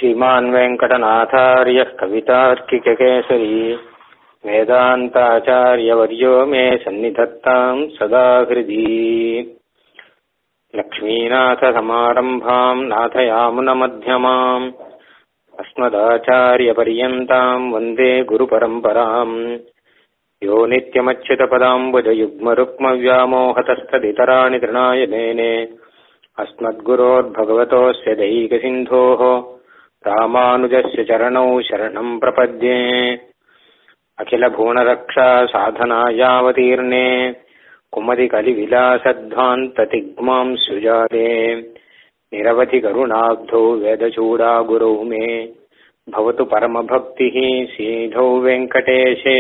श्रीमान् वेङ्कटनाथार्यः कवितार्किककेसरी वेदान्ताचार्यवर्यो मे सन्निधत्ताम् सदा हृदि लक्ष्मीनाथसमारम्भाम् नाथयामुनमध्यमाम् अस्मदाचार्यपर्यन्ताम् वन्दे गुरुपरम्पराम् यो नित्यमच्युतपदाम्बुजयुग्मरुक्मव्यामोहतस्तदितराणि तृणाय मेने अस्मद्गुरोर्भगवतोऽस्य दैकसिन्धोः रामानुजस्य चरणौ शरणम् प्रपद्ये अखिलभुवनरक्षा साधनायावतीर्णे कुमतिकलिविलासध्वान्ततिग्मां सुजाते निरवधिकरुणाब्धौ वेदचूडा गुरौ मे भवतु परमभक्तिः सीधौ वेङ्कटेशे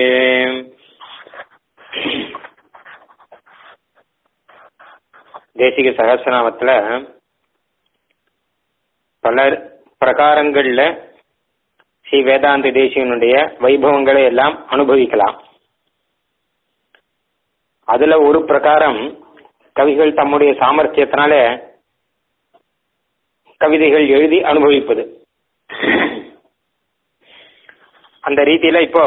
தேசிக சகசிரநாமத்துல பல பிரகாரங்கள்ல ஸ்ரீ வேதாந்த தேசிகனுடைய வைபவங்களை எல்லாம் அனுபவிக்கலாம் அதுல ஒரு பிரகாரம் கவிகள் தம்முடைய சாமர்த்தியத்தினால கவிதைகள் எழுதி அனுபவிப்பது அந்த ரீதியில இப்போ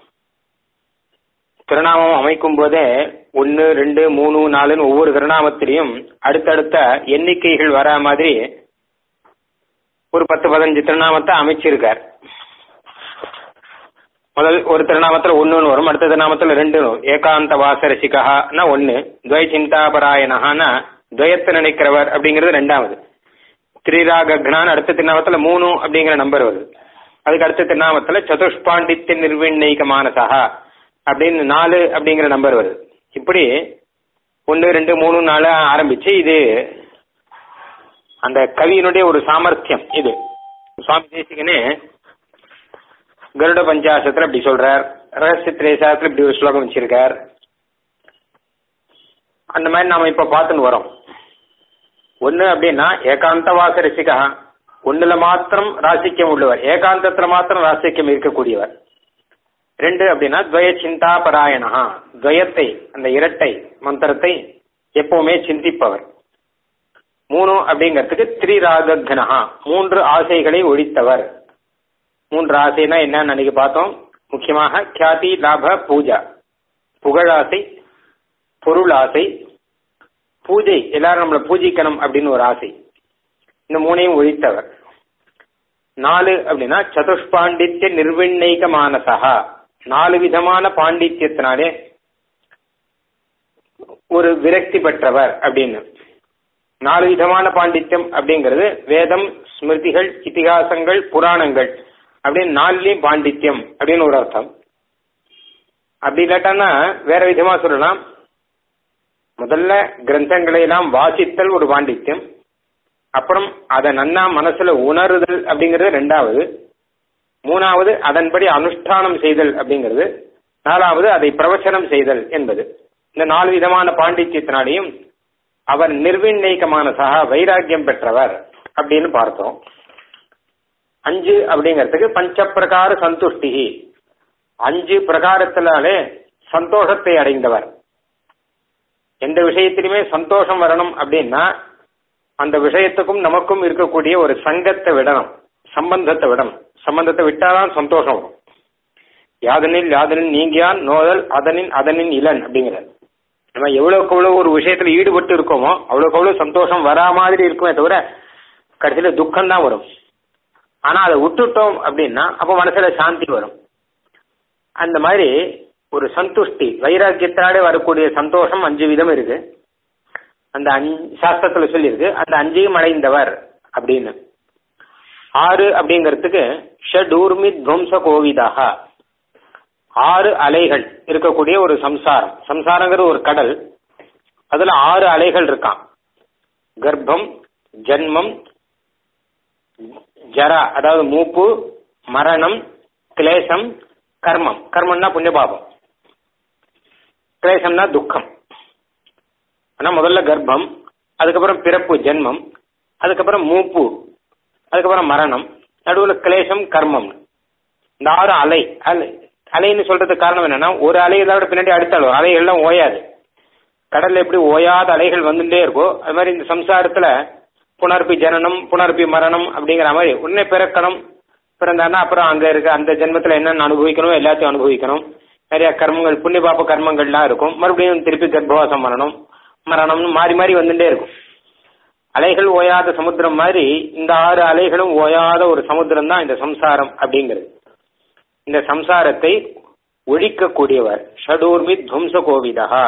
திருநாமம் அமைக்கும் போதே ஒன்னு ரெண்டு மூணு நாலுன்னு ஒவ்வொரு திருநாமத்திலையும் அடுத்தடுத்த எண்ணிக்கைகள் வரா மாதிரி ஒரு பத்து பதினஞ்சு திருநாமத்தை அமைச்சிருக்கார் முதல் ஒரு திருநாமத்துல ஒண்ணுன்னு வரும் அடுத்த திருநாமத்துல ரெண்டு ஏகாந்த வாசரசிகனா ஒன்னு துவை சிந்தாபராயணஹானா துவயத்தை நினைக்கிறவர் அப்படிங்கிறது ரெண்டாவது திரிராகக்னான் அடுத்த திருநாமத்துல மூணு அப்படிங்கிற நம்பர் வருது அதுக்கு அடுத்த திருநாமத்துல சதுஷ்பாண்டித்ய நிர்விண்ணிக மானசா அப்படின்னு நாலு அப்படிங்கிற நம்பர் வருது இப்படி ஒன்று ரெண்டு மூணு நாலு ஆரம்பிச்சு இது அந்த கவியினுடைய ஒரு சாமர்த்தியம் இது சுவாமி தேசிகனே கருட பஞ்சாசத்துல இப்படி சொல்றார் ரகசிய திரேசாத்துல இப்படி ஒரு ஸ்லோகம் வச்சிருக்கார் அந்த மாதிரி நாம இப்ப பார்த்துன்னு வரோம் ஒண்ணு அப்படின்னா ஏகாந்த வாச ரசிகா ஒண்ணுல மாத்திரம் ராசிக்கம் உள்ளவர் ஏகாந்தத்துல மாத்திரம் ராசிக்கம் இருக்கக்கூடியவர் ரெண்டு அப்படின்னா துவய சிந்தா பராயணா துவயத்தை அந்த இரட்டை மந்திரத்தை எப்பவுமே சிந்திப்பவர் மூணு அப்படிங்கிறதுக்கு திரிராகக்னஹா மூன்று ஆசைகளை ஒழித்தவர் மூன்று ஆசைனா என்னன்னு அன்னைக்கு பார்த்தோம் முக்கியமாக கியாதி லாப பூஜா புகழாசை பொருள் ஆசை பூஜை எல்லாரும் நம்மளை பூஜிக்கணும் அப்படின்னு ஒரு ஆசை இந்த மூணையும் ஒழித்தவர் நாலு அப்படின்னா சதுஷ்பாண்டித்ய நிர்விண்ணிக மானசா நாலு விதமான பாண்டித்யத்தினாலே ஒரு விரக்தி பெற்றவர் அப்படின்னு நாலு விதமான பாண்டித்யம் அப்படிங்கிறது வேதம் ஸ்மிருதிகள் இத்திகாசங்கள் புராணங்கள் அப்படின்னு நாலுலயும் பாண்டித்யம் அப்படின்னு ஒரு அர்த்தம் அப்படி இல்லாட்டானா வேற விதமா சொல்லலாம் முதல்ல கிரந்தங்களை எல்லாம் வாசித்தல் ஒரு பாண்டித்யம் அப்புறம் அதை நன்னா மனசுல உணருதல் அப்படிங்கிறது ரெண்டாவது மூணாவது அதன்படி அனுஷ்டானம் செய்தல் அப்படிங்கிறது நாலாவது அதை பிரவச்சனம் செய்தல் என்பது இந்த நாலு விதமான பாண்டித்யத்தினாலையும் அவர் நிர்விண்ணயிக்கமான சக வைராக்கியம் பெற்றவர் அப்படின்னு பார்த்தோம் அஞ்சு அப்படிங்கிறதுக்கு பஞ்ச பிரகார சந்துஷ்டி அஞ்சு பிரகாரத்தினாலே சந்தோஷத்தை அடைந்தவர் எந்த விஷயத்திலுமே சந்தோஷம் வரணும் அப்படின்னா அந்த விஷயத்துக்கும் நமக்கும் இருக்கக்கூடிய ஒரு சங்கத்தை விடணும் சம்பந்தத்தை விடணும் சம்பந்தத்தை விட்டாதான் சந்தோஷம் வரும் யாதனில் யாதனில் நீங்கியான் நோதல் அதனின் அதனின் இளன் அப்படிங்கிறது நம்ம எவ்வளவுக்கு எவ்வளவு ஒரு விஷயத்துல ஈடுபட்டு இருக்கோமோ அவ்வளவுக்கு அவ்வளவு சந்தோஷம் வரா மாதிரி இருக்குமே தவிர கடைசியில துக்கம் தான் வரும் ஆனா அதை விட்டுட்டோம் அப்படின்னா அப்ப மனசுல சாந்தி வரும் அந்த மாதிரி ஒரு சந்துஷ்டி வைராக்கியத்தாலே வரக்கூடிய சந்தோஷம் அஞ்சு விதம் இருக்கு அந்த சாஸ்திரத்துல சொல்லியிருக்கு அந்த அஞ்சையும் அடைந்தவர் அப்படின்னு ஆறு அப்படிங்கிறதுக்கு ஷடூர்மி துவம்ச கோவிதாக ஆறு அலைகள் இருக்கக்கூடிய ஒரு சம்சாரம் சம்சாரங்கிறது ஒரு கடல் அதுல ஆறு அலைகள் இருக்கான் கர்ப்பம் ஜன்மம் ஜரா அதாவது மூப்பு மரணம் கிளேசம் கர்மம் கர்மம்னா புண்ணியபாபம் கிளேசம்னா துக்கம் ஆனா முதல்ல கர்ப்பம் அதுக்கப்புறம் பிறப்பு ஜென்மம் அதுக்கப்புறம் மூப்பு அதுக்கப்புறம் மரணம் நடுவில் கிளேசம் கர்மம் இந்த ஆறு அலை அலை அலைன்னு சொல்றதுக்கு காரணம் என்னன்னா ஒரு அலை இதோட பின்னாடி அடுத்த அலை அலைகள் எல்லாம் ஓயாது கடல்ல எப்படி ஓயாத அலைகள் வந்துட்டே இருக்கோ அது மாதிரி இந்த சம்சாரத்துல புனர்பி ஜனனம் புனர்பி மரணம் அப்படிங்கிற மாதிரி உடனே பிறக்கணும் பிறந்தான்னா அப்புறம் அங்க இருக்க அந்த ஜென்மத்துல என்னென்ன அனுபவிக்கணும் எல்லாத்தையும் அனுபவிக்கணும் நிறைய கர்மங்கள் புண்ணிய பாப்ப கர்மங்கள்லாம் இருக்கும் மறுபடியும் திருப்பி கர்ப்பவாசம் பண்ணணும் மரணம்னு மாறி மாறி வந்துட்டே இருக்கும் அலைகள் ஓயாத சமுத்திரம் மாதிரி இந்த ஆறு அலைகளும் ஓயாத ஒரு சமுத்திரம் தான் இந்த சம்சாரம் அப்படிங்கிறது இந்த சம்சாரத்தை ஒழிக்கக்கூடியவர் ஷடூர்மி துவம்ச கோவிதா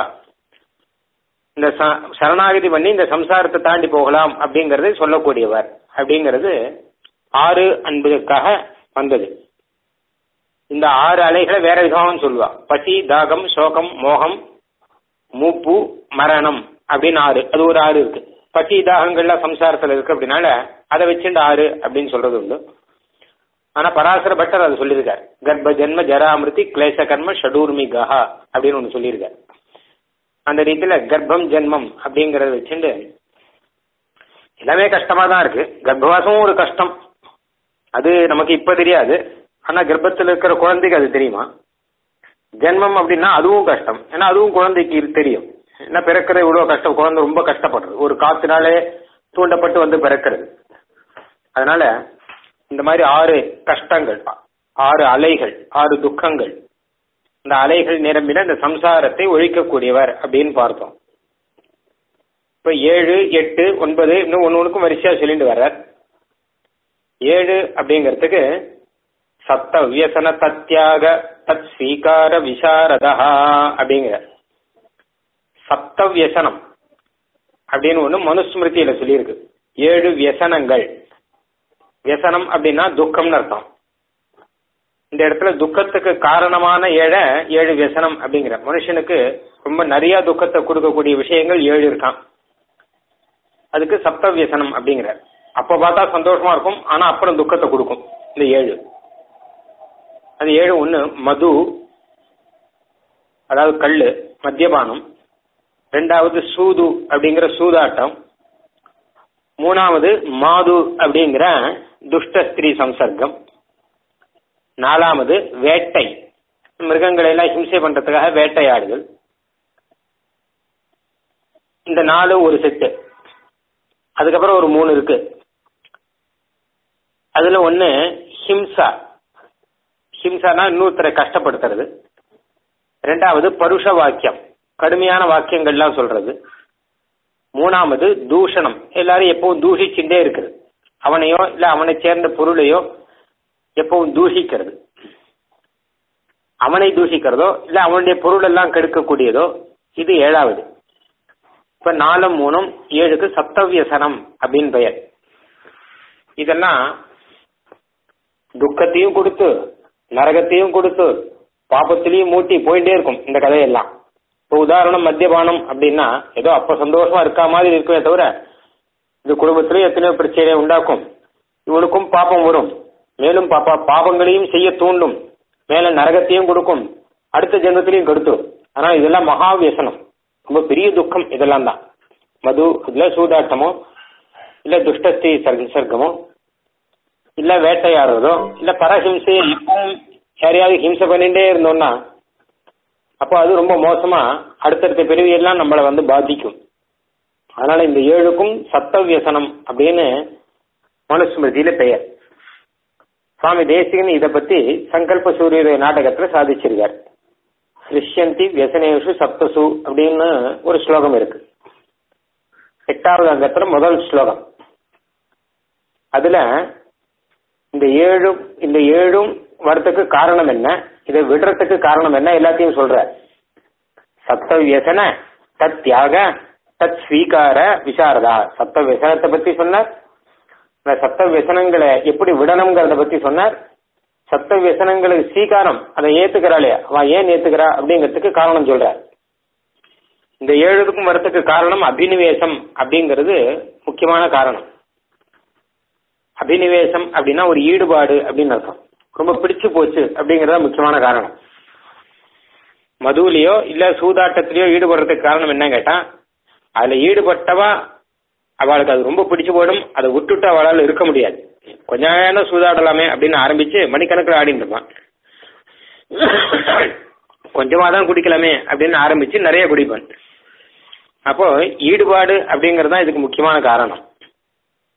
இந்த ச- சரணாகதி பண்ணி இந்த சம்சாரத்தை தாண்டி போகலாம் அப்படிங்கறதை சொல்லக்கூடியவர் அப்படிங்கிறது ஆறு என்பதற்காக வந்தது இந்த ஆறு அலைகளை வேற விதமாகவும் சொல்லுவா பசி தாகம் சோகம் மோகம் மூப்பு மரணம் அப்படின்னு ஆறு அது ஒரு ஆறு இருக்கு பசி தாகங்கள்லாம் சம்சாரத்துல இருக்கு அப்படின்னால அதை வச்சுட்டு ஆறு அப்படின்னு சொல்றது உண்டு ஆனா பராசர பட்டர் அது சொல்லியிருக்கார் கர்ப்ப ஜென்ம ஜராமிருதி கிளேச கர்ம ஷடூர்மி கஹா அப்படின்னு ஒன்று சொல்லியிருக்கார் அந்த ரீதியில கர்ப்பம் ஜென்மம் அப்படிங்கறத வச்சுட்டு எல்லாமே கஷ்டமா தான் இருக்கு கர்ப்பவாசமும் ஒரு கஷ்டம் அது நமக்கு இப்ப தெரியாது ஆனா கர்ப்பத்தில் இருக்கிற குழந்தைக்கு அது தெரியுமா ஜென்மம் அப்படின்னா அதுவும் கஷ்டம் ஏன்னா அதுவும் குழந்தைக்கு தெரியும் ஏன்னா பிறக்கிறது இவ்வளவு கஷ்டம் குழந்தை ரொம்ப கஷ்டப்படுறது ஒரு காத்தினாலே தூண்டப்பட்டு வந்து பிறக்கிறது அதனால இந்த மாதிரி ஆறு கஷ்டங்கள் ஆறு அலைகள் ஆறு துக்கங்கள் இந்த அலைகள் நிரம்பின இந்த சம்சாரத்தை ஒழிக்கக்கூடியவர் அப்படின்னு பார்த்தோம் இப்ப ஏழு எட்டு ஒன்பது இன்னும் ஒன்னு ஒண்ணுக்கும் வரிசையா சொல்லிட்டு வர்றார் ஏழு அப்படிங்கிறதுக்கு சப்த வியசன தத்யாக தத் ஸ்வீகார விசாரதா அப்படிங்கிற சப்த வியசனம் அப்படின்னு ஒண்ணு மனுஸ்மிருதியில சொல்லியிருக்கு ஏழு வியசனங்கள் வியசனம் அப்படின்னா துக்கம்னு அர்த்தம் இந்த இடத்துல துக்கத்துக்கு காரணமான ஏழை ஏழு வியசனம் அப்படிங்கிற மனுஷனுக்கு ரொம்ப நிறைய துக்கத்தை கொடுக்கக்கூடிய விஷயங்கள் ஏழு இருக்கான் அதுக்கு சப்த வியசனம் அப்படிங்கிற அப்ப பார்த்தா சந்தோஷமா இருக்கும் ஆனா அப்புறம் துக்கத்தை கொடுக்கும் இந்த ஏழு அது ஏழு ஒண்ணு மது அதாவது கள்ளு மத்தியபானம் ரெண்டாவது சூது அப்படிங்கிற சூதாட்டம் மூணாவது மாது அப்படிங்கிற துஷ்ட ஸ்திரீ சம்சர்க்கம் நாலாவது வேட்டை மிருகங்களை எல்லாம் ஹிம்சை பண்றதுக்காக வேட்டையாடுதல் இந்த நாலு ஒரு செட்டு அதுக்கப்புறம் ஒரு மூணு இருக்கு அதுல ஒண்ணு ஹிம்சா ஹிம்சானா இன்னொருத்தரை கஷ்டப்படுத்துறது ரெண்டாவது பருஷ வாக்கியம் கடுமையான வாக்கியங்கள்லாம் சொல்றது மூணாவது தூஷணம் எல்லாரும் எப்பவும் தூஷிச்சுட்டே இருக்குது அவனையோ இல்ல அவனை சேர்ந்த பொருளையோ எப்பவும் தூஷிக்கிறது அவனை தூஷிக்கிறதோ இல்ல அவனுடைய பொருள் எல்லாம் கெடுக்கக்கூடியதோ இது ஏழாவது இப்ப நாலும் மூணும் ஏழுக்கு சப்தவியசனம் அப்படின்னு பெயர் இதெல்லாம் துக்கத்தையும் கொடுத்து நரகத்தையும் கொடுத்து பாபத்திலையும் மூட்டி போயிட்டே இருக்கும் இந்த கதையெல்லாம் இப்போ உதாரணம் மத்தியபானம் அப்படின்னா ஏதோ அப்ப சந்தோஷமா இருக்கா மாதிரி இருக்குமே தவிர இது குடும்பத்திலேயே எத்தனையோ பிரச்சனையை உண்டாக்கும் இவனுக்கும் பாப்பம் வரும் மேலும் பாப்பா பாபங்களையும் செய்ய தூண்டும் மேல நரகத்தையும் கொடுக்கும் அடுத்த ஜென்மத்திலையும் கெடுத்துரும் ஆனா இதெல்லாம் மகா வியசனம் ரொம்ப பெரிய துக்கம் இதெல்லாம் தான் மது இல்ல சூதாட்டமோ இல்ல துஷ்டஸ்தி சர்க்கமோ இல்ல வேட்டையாடுறதோ இல்ல பரஹிம்சையை எப்பவும் யாரையாவது ஹிம்சை பண்ணிட்டே இருந்தோம்னா அப்போ அது ரொம்ப மோசமா அடுத்தடுத்த பிறவியெல்லாம் நம்மளை வந்து பாதிக்கும் அதனால இந்த ஏழுக்கும் சத்த வியசனம் அப்படின்னு மனுஸ்மிருதியில பெயர் சுவாமி தேசிகன் இதை பத்தி சங்கல்ப சூரிய நாடகத்துல சாதிச்சிருக்கார் கிருஷ்யந்தி வியசனேஷு சப்தசு அப்படின்னு ஒரு ஸ்லோகம் இருக்கு எட்டாவது அங்கத்துல முதல் ஸ்லோகம் அதுல இந்த ஏழும் இந்த ஏழும் வரத்துக்கு காரணம் என்ன இதை விடுறதுக்கு காரணம் என்ன எல்லாத்தையும் சொல்ற சப்த வியசன தத் தியாக தத் ஸ்வீகார விசாரதா சப்த வியசனத்தை பத்தி சொன்னார் இந்த சப்த வியசனங்களை எப்படி விடணுங்கிறத பத்தி சொன்னார் சப்த வியசனங்களுக்கு ஸ்வீகாரம் அதை ஏத்துக்கிறாளே அவ ஏன் ஏத்துக்கிறா அப்படிங்கிறதுக்கு காரணம் சொல்றார் இந்த ஏழுக்கும் வரத்துக்கு காரணம் அபினிவேசம் அப்படிங்கிறது முக்கியமான காரணம் அபினிவேசம் அப்படின்னா ஒரு ஈடுபாடு அப்படின்னு அர்த்தம் ரொம்ப பிடிச்சு போச்சு அப்படிங்கறத முக்கியமான காரணம் மதுவிலையோ இல்ல சூதாட்டத்திலயோ ஈடுபடுறதுக்கு காரணம் என்ன கேட்டா அதுல ஈடுபட்டவா அவளுக்கு அது ரொம்ப பிடிச்சு போயிடும் அதை விட்டுட்டு அவளால் இருக்க முடியாது கொஞ்ச நேரம் சூதாடலாமே அப்படின்னு ஆரம்பிச்சு மணிக்கணக்கில் ஆடிட்டு இருப்பான் கொஞ்சமா தான் குடிக்கலாமே அப்படின்னு ஆரம்பிச்சு நிறைய குடிப்பான் அப்போ ஈடுபாடு அப்படிங்கிறது தான் இதுக்கு முக்கியமான காரணம்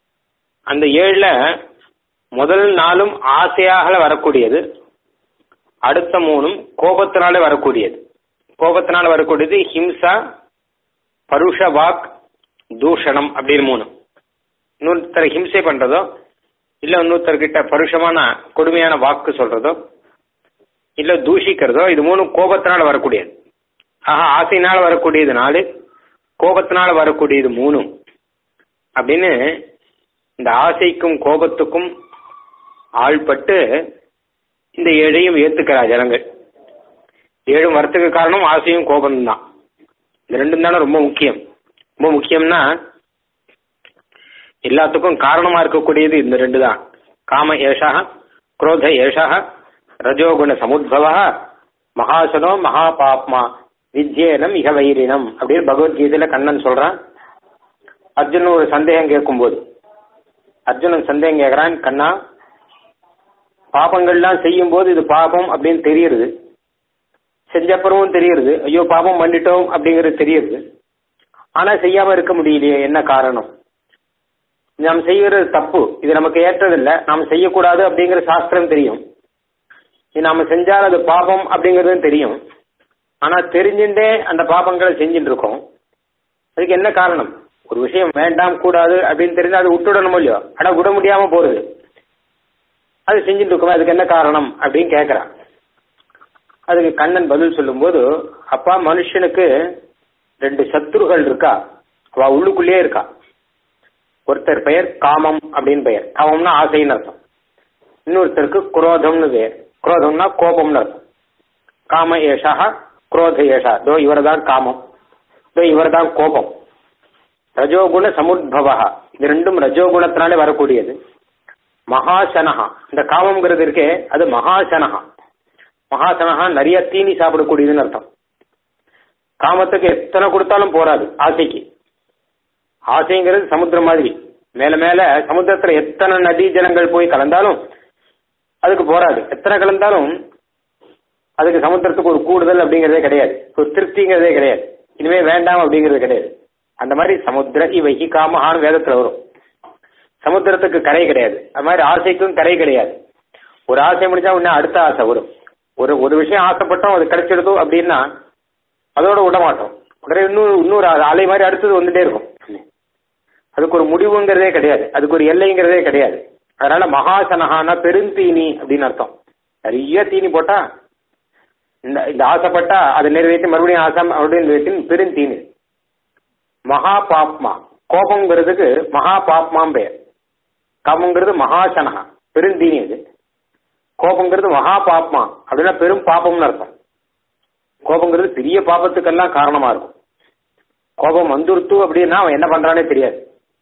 அந்த ஏழுல முதல் நாளும் ஆசையாக வரக்கூடியது அடுத்த மூணும் கோபத்தினால வரக்கூடியது கோபத்தினால வரக்கூடியது ஹிம்சா பருஷ வாக் தூஷணம் அப்படின்னு மூணு இன்னொருத்தரை ஹிம்சை பண்றதோ இல்ல இன்னொருத்தர்கிட்ட பருஷமான கொடுமையான வாக்கு சொல்றதோ இல்ல தூஷிக்கிறதோ இது மூணு கோபத்தினால வரக்கூடியது ஆஹா ஆசையினால வரக்கூடியது நாலு கோபத்தினால வரக்கூடியது மூணு அப்படின்னு இந்த ஆசைக்கும் கோபத்துக்கும் ஆள்பட்டு இந்த ஏழையும் ஏத்துக்கிறா ஜனங்கள் ஏழும் வரத்துக்கு காரணம் ஆசையும் கோபம் தான் இந்த ரெண்டும் தானே ரொம்ப முக்கியம் ரொம்ப முக்கியம்னா எல்லாத்துக்கும் காரணமா இருக்கக்கூடியது இந்த ரெண்டு தான் காம ஏஷா குரோத ஏஷா ரஜோகுண சமுத்பவ மகாசனோ மகாபாப்மா வித்யேனம் இக வைரினம் அப்படின்னு பகவத்கீதையில கண்ணன் சொல்றான் அர்ஜுனன் ஒரு சந்தேகம் கேட்கும்போது அர்ஜுனன் சந்தேகம் கேட்கிறான் கண்ணா பாபங்கள்லாம் செய்யும் போது இது பாபம் அப்படின்னு தெரியுது செஞ்சப்புறமும் தெரியுது ஐயோ பாபம் பண்ணிட்டோம் அப்படிங்கிறது தெரியுது ஆனா செய்யாம இருக்க முடியலையே என்ன காரணம் நாம் செய்கிறது தப்பு இது நமக்கு ஏற்றதில்லை நாம் செய்யக்கூடாது அப்படிங்கிற சாஸ்திரம் தெரியும் இது நாம செஞ்சால் அது பாபம் அப்படிங்கறதும் தெரியும் ஆனா தெரிஞ்சுட்டே அந்த பாபங்களை செஞ்சுட்டு இருக்கோம் அதுக்கு என்ன காரணம் ஒரு விஷயம் வேண்டாம் கூடாது அப்படின்னு தெரிஞ்சா அது விட்டுடணும் இல்லையோ ஆனா விட முடியாம போறது அது செஞ்சுட்டு இருக்கோம் அதுக்கு என்ன காரணம் அப்படின்னு கேட்கறான் அதுக்கு கண்ணன் பதில் சொல்லும்போது அப்பா மனுஷனுக்கு ரெண்டு சத்துருகள் இருக்கா அவ உள்ளுக்குள்ளேயே இருக்கா ஒருத்தர் பெயர் காமம் அப்படின்னு பெயர் காமம்னா ஆசைன்னு அர்த்தம் இன்னொருத்தருக்கு குரோதம்னு பெயர் குரோதம்னா கோபம்னு அர்த்தம் காம ஏஷா குரோத ஏஷா தோ இவர் தான் காமம் தோ இவர் தான் கோபம் ரஜோகுண சமுத்பவா இது ரெண்டும் ரஜோகுணத்தினாலே வரக்கூடியது மகாசனஹா இந்த காமம்ங்கிறது இருக்கே அது மகாசனஹா மகாசனஹா நிறைய தீனி சாப்பிடக்கூடியதுன்னு அர்த்தம் காமத்துக்கு எத்தனை கொடுத்தாலும் போராது ஆசைக்கு ஆசைங்கிறது சமுத்திரம் மாதிரி மேல மேல சமுத்திரத்துல எத்தனை நதி ஜலங்கள் போய் கலந்தாலும் அதுக்கு போராது எத்தனை கலந்தாலும் அதுக்கு சமுத்திரத்துக்கு ஒரு கூடுதல் அப்படிங்கிறதே கிடையாது ஒரு திருப்திங்கிறதே கிடையாது இனிமே வேண்டாம் அப்படிங்கிறது கிடையாது அந்த மாதிரி சமுத்திர இவைகி காமஹான்னு வேதத்துல வரும் சமுத்திரத்துக்கு கரை கிடையாது அது மாதிரி ஆசைக்கும் கரை கிடையாது ஒரு ஆசை முடிஞ்சா உடனே அடுத்த ஆசை வரும் ஒரு ஒரு விஷயம் ஆசைப்பட்டோம் அது கிடைச்சிடுதோ அப்படின்னா அதோட விட மாட்டோம் உடனே இன்னும் இன்னொரு அலை மாதிரி அடுத்தது வந்துட்டே இருக்கும் அதுக்கு ஒரு முடிவுங்கிறதே கிடையாது அதுக்கு ஒரு எல்லைங்கிறதே கிடையாது அதனால மகாசனஹான பெருந்தீனி அப்படின்னு அர்த்தம் நிறைய தீனி போட்டா இந்த இந்த ஆசைப்பட்டா அதை நிறைவேற்றி மறுபடியும் ஆசை மறுபடியும் நிறைவேற்றி பெருந்தீனி மகா பாப்மா கோபங்கிறதுக்கு மகா பாப்மாம் பெயர் காமங்கிறது மகாசனஹா பெருந்தீனி அது கோபங்கிறது மகா பாப்மா அப்படின்னா பெரும் பாப்பம்னு அர்த்தம் கோபங்கிறது பெரிய பாபத்துக்கெல்லாம் காரணமா இருக்கும் கோபம் வந்துருத்து அப்படின்னா அவன் என்ன பண்றானே தெரியாது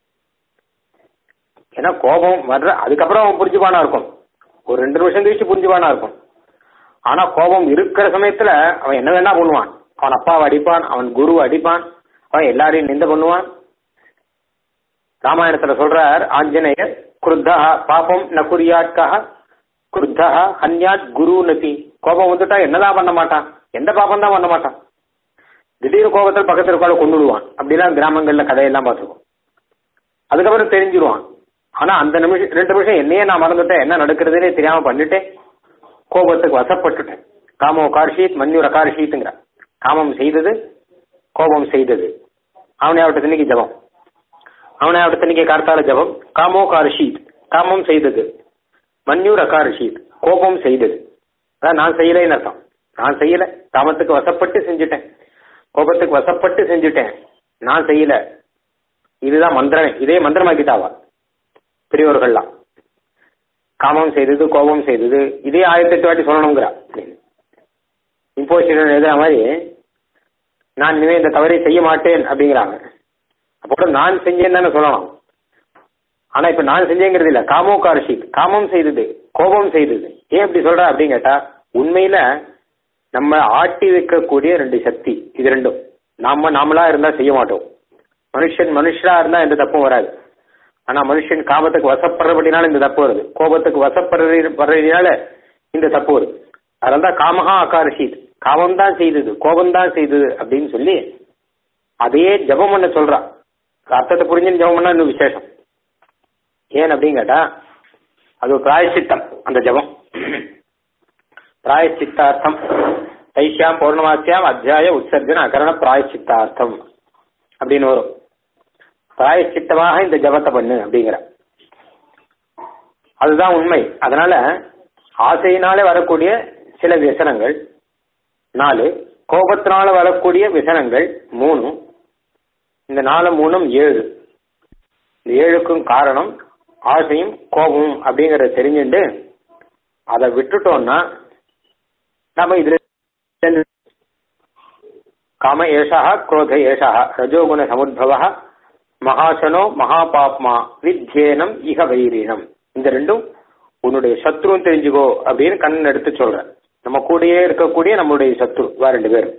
ஏன்னா கோபம் வர்ற அதுக்கப்புறம் அவன் புரிஞ்சுப்பானா இருக்கும் ஒரு ரெண்டு நிமிஷம் கழிச்சு புரிஞ்சுப்பானா இருக்கும் ஆனா கோபம் இருக்கிற சமயத்துல அவன் என்ன வேணா பண்ணுவான் அவன் அப்பாவை அடிப்பான் அவன் குரு அடிப்பான் அவன் எல்லாரையும் நிந்த பண்ணுவான் ராமாயணத்துல சொல்றார் ஆஞ்சநேயர் குருத்தா பாபம் ந குறியாட்கா குருத்தா ஹன்யாத் குரு நபி கோபம் வந்துட்டா என்னதான் பண்ண மாட்டான் எந்த பாபம் தான் பண்ண மாட்டான் திடீர் கோபத்தில் பக்கத்தில் இருக்கால கொண்டுடுவான் அப்படிலாம் கிராமங்கள்ல கதையெல்லாம் பார்த்துருக்கோம் அதுக்கப்புறம் தெரிஞ்சிருவான் ஆனா அந்த நிமிஷம் ரெண்டு நிமிஷம் என்னையே நான் மறந்துட்டேன் என்ன நடக்கிறதுனே தெரியாம பண்ணிட்டேன் கோபத்துக்கு வசப்பட்டுட்டேன் காமோ கார்ஷீத் மன்யூர் அகார்ஷீத்துங்கிற காமம் செய்தது கோபம் செய்தது அவனே அவட்ட திணிக்கு ஜபம் அவனே அவட்ட திணிக்க கார்த்தால ஜபம் காமோ கார்ஷீத் காமம் செய்தது மன்யூர் அகார்ஷீத் கோபம் செய்தது அதான் நான் செய்யலைன்னு அர்த்தம் நான் செய்யல காமத்துக்கு வசப்பட்டு செஞ்சுட்டேன் கோபத்துக்கு வசப்பட்டு செஞ்சுட்டேன் நான் செய்யல இதுதான் மந்திரம் இதே மந்திரமாக்கிட்டாவா பெரியவர்கள்லாம் காமம் செய்தது கோபம் செய்தது இதே ஆயிரத்தி எட்டு வாட்டி சொல்லணுங்கிறா இம்போசிஷன் எழுதுற மாதிரி நான் இனிமே இந்த தவறை செய்ய மாட்டேன் அப்படிங்கிறாங்க அப்போ நான் செஞ்சேன்னு தானே சொல்லணும் ஆனா இப்ப நான் செஞ்சேங்கிறது இல்ல காமோ கார்ஷி காமம் செய்தது கோபம் செய்தது ஏன் இப்படி சொல்ற அப்படின்னு கேட்டா உண்மையில நம்ம ஆட்டி வைக்கக்கூடிய ரெண்டு சக்தி இது ரெண்டும் நாம நாமளா இருந்தா செய்ய மாட்டோம் மனுஷன் மனுஷரா இருந்தா எந்த தப்பும் வராது ஆனா மனுஷன் காமத்துக்கு வசப்படுறபடினால இந்த தப்பு வருது கோபத்துக்கு வசப்படுறதுனால இந்த தப்பு வருது அதனால தான் காமஹா அகாரஷீத் காமம் தான் செய்தது கோபம் தான் செய்தது அப்படின்னு சொல்லி அதையே ஜபம் பண்ண சொல்றா அர்த்தத்தை புரிஞ்சுன்னு ஜபம் பண்ணா இன்னும் விசேஷம் ஏன் அப்படின்னு கேட்டா அது ஒரு பிராயச்சித்தம் அந்த ஜபம் பிராயச்சித்தார்த்தம் தைஷ்யாம் பௌர்ணமாசியாம் அத்தியாய உற்சர்ஜன அகரண பிராயச்சித்தார்த்தம் அப்படின்னு வரும் பிராயச்சித்தமாக இந்த ஜபத்தை பண்ணு அப்படிங்கிற அதுதான் உண்மை அதனால ஆசையினாலே வரக்கூடிய சில விசனங்கள் நாலு கோபத்தினால வரக்கூடிய விசனங்கள் மூணு இந்த நாலு மூணும் ஏழு இந்த ஏழுக்கும் காரணம் ஆசையும் கோபமும் அப்படிங்கறத தெரிஞ்சுட்டு அதை விட்டுட்டோம்னா நம்ம இதுல காம ஏஷா குரோத ஏஷா ரஜோகுண சமுদ্பவ மகாசனோ மகாபாப்மா வித்யேனம் இக வைரீனம் இந்த ரெண்டும் உன்னுடைய சத்ருன்னு தெரிஞ்சுக்கோ அப்படின்னு கண்ணன் எடுத்து சொல்ற நம்ம கூடயே இருக்கக்கூடிய நம்மளுடைய சத்ரு வேற ரெண்டு பேரும்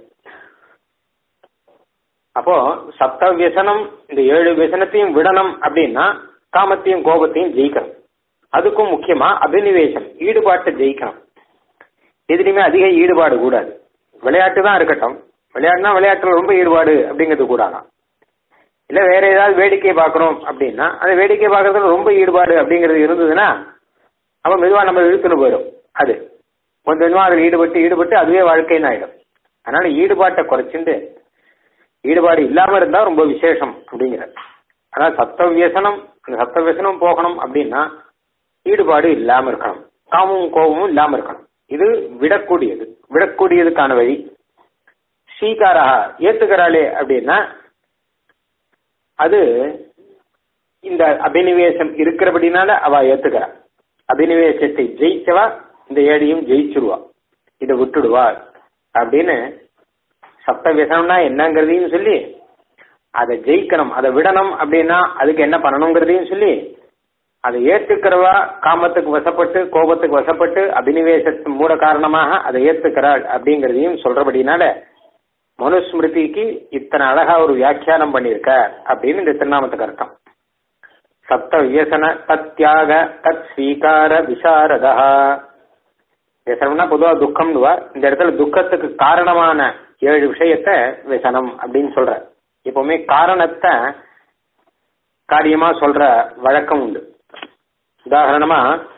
அப்போ சப்த வியசனம் இந்த ஏழு வியசனத்தையும் விடணும் அப்படின்னா காமத்தையும் கோபத்தையும் ஜெயிக்கணும் அதுக்கும் முக்கியமா அபினிவேசம் ஈடுபாட்டை ஜெயிக்கணும் எதுலையுமே அதிக ஈடுபாடு கூடாது விளையாட்டு தான் இருக்கட்டும் விளையாட்டுனா விளையாட்டுல ரொம்ப ஈடுபாடு அப்படிங்கிறது கூடாதான் இல்ல வேற ஏதாவது வேடிக்கை பார்க்கணும் அப்படின்னா அந்த வேடிக்கை பார்க்கறதுல ரொம்ப ஈடுபாடு அப்படிங்கிறது இருந்ததுன்னா அப்ப மெதுவா நம்ம இழுத்துன்னு போயிடும் அது கொஞ்சம் கொஞ்சமா அதில் ஈடுபட்டு ஈடுபட்டு அதுவே வாழ்க்கைன்னு ஆயிடும் அதனால ஈடுபாட்டை குறைச்சிட்டு ஈடுபாடு இல்லாம இருந்தா ரொம்ப விசேஷம் அப்படிங்கிறது அதாவது சத்த வியசனம் அந்த சத்த வியசனம் போகணும் அப்படின்னா ஈடுபாடு இல்லாம இருக்கணும் காமமும் கோபமும் இல்லாம இருக்கணும் இது விடக்கூடியது விடக்கூடியதுக்கான வழி ஸ்ரீகாரா ஏத்துக்கிறாளே அப்படின்னா அது இந்த அபினிவேசம் இருக்கிறபடினால அவ ஏத்துக்கிறா அபினிவேசத்தை ஜெயிச்சவா இந்த ஏடியும் ஜெயிச்சிருவா இதை விட்டுடுவா அப்படின்னு சப்த விசனம்னா என்னங்கிறதையும் சொல்லி அதை ஜெயிக்கணும் அதை விடணும் அப்படின்னா அதுக்கு என்ன பண்ணணுங்கிறதையும் சொல்லி அதை ஏத்துக்கிறவா காமத்துக்கு வசப்பட்டு கோபத்துக்கு வசப்பட்டு அபினிவேசத்தின் மூல காரணமாக அதை ஏத்துக்கிறாள் அப்படிங்கிறதையும் சொல்றபடினால மனுஸ்மிருதிக்கு இத்தனை அழகா ஒரு வியாக்கியானம் பண்ணியிருக்க அப்படின்னு இந்த திருநாமத்துக்கு அர்த்தம் சப்த வியசன தத்யாக தத் ஸ்வீகார விசாரதா வியசனம்னா பொதுவா துக்கம்னுவா இந்த இடத்துல துக்கத்துக்கு காரணமான ஏழு விஷயத்த விசனம் அப்படின்னு சொல்ற எப்பவுமே காரணத்தை காரியமா சொல்ற வழக்கம் உண்டு உதாரணமா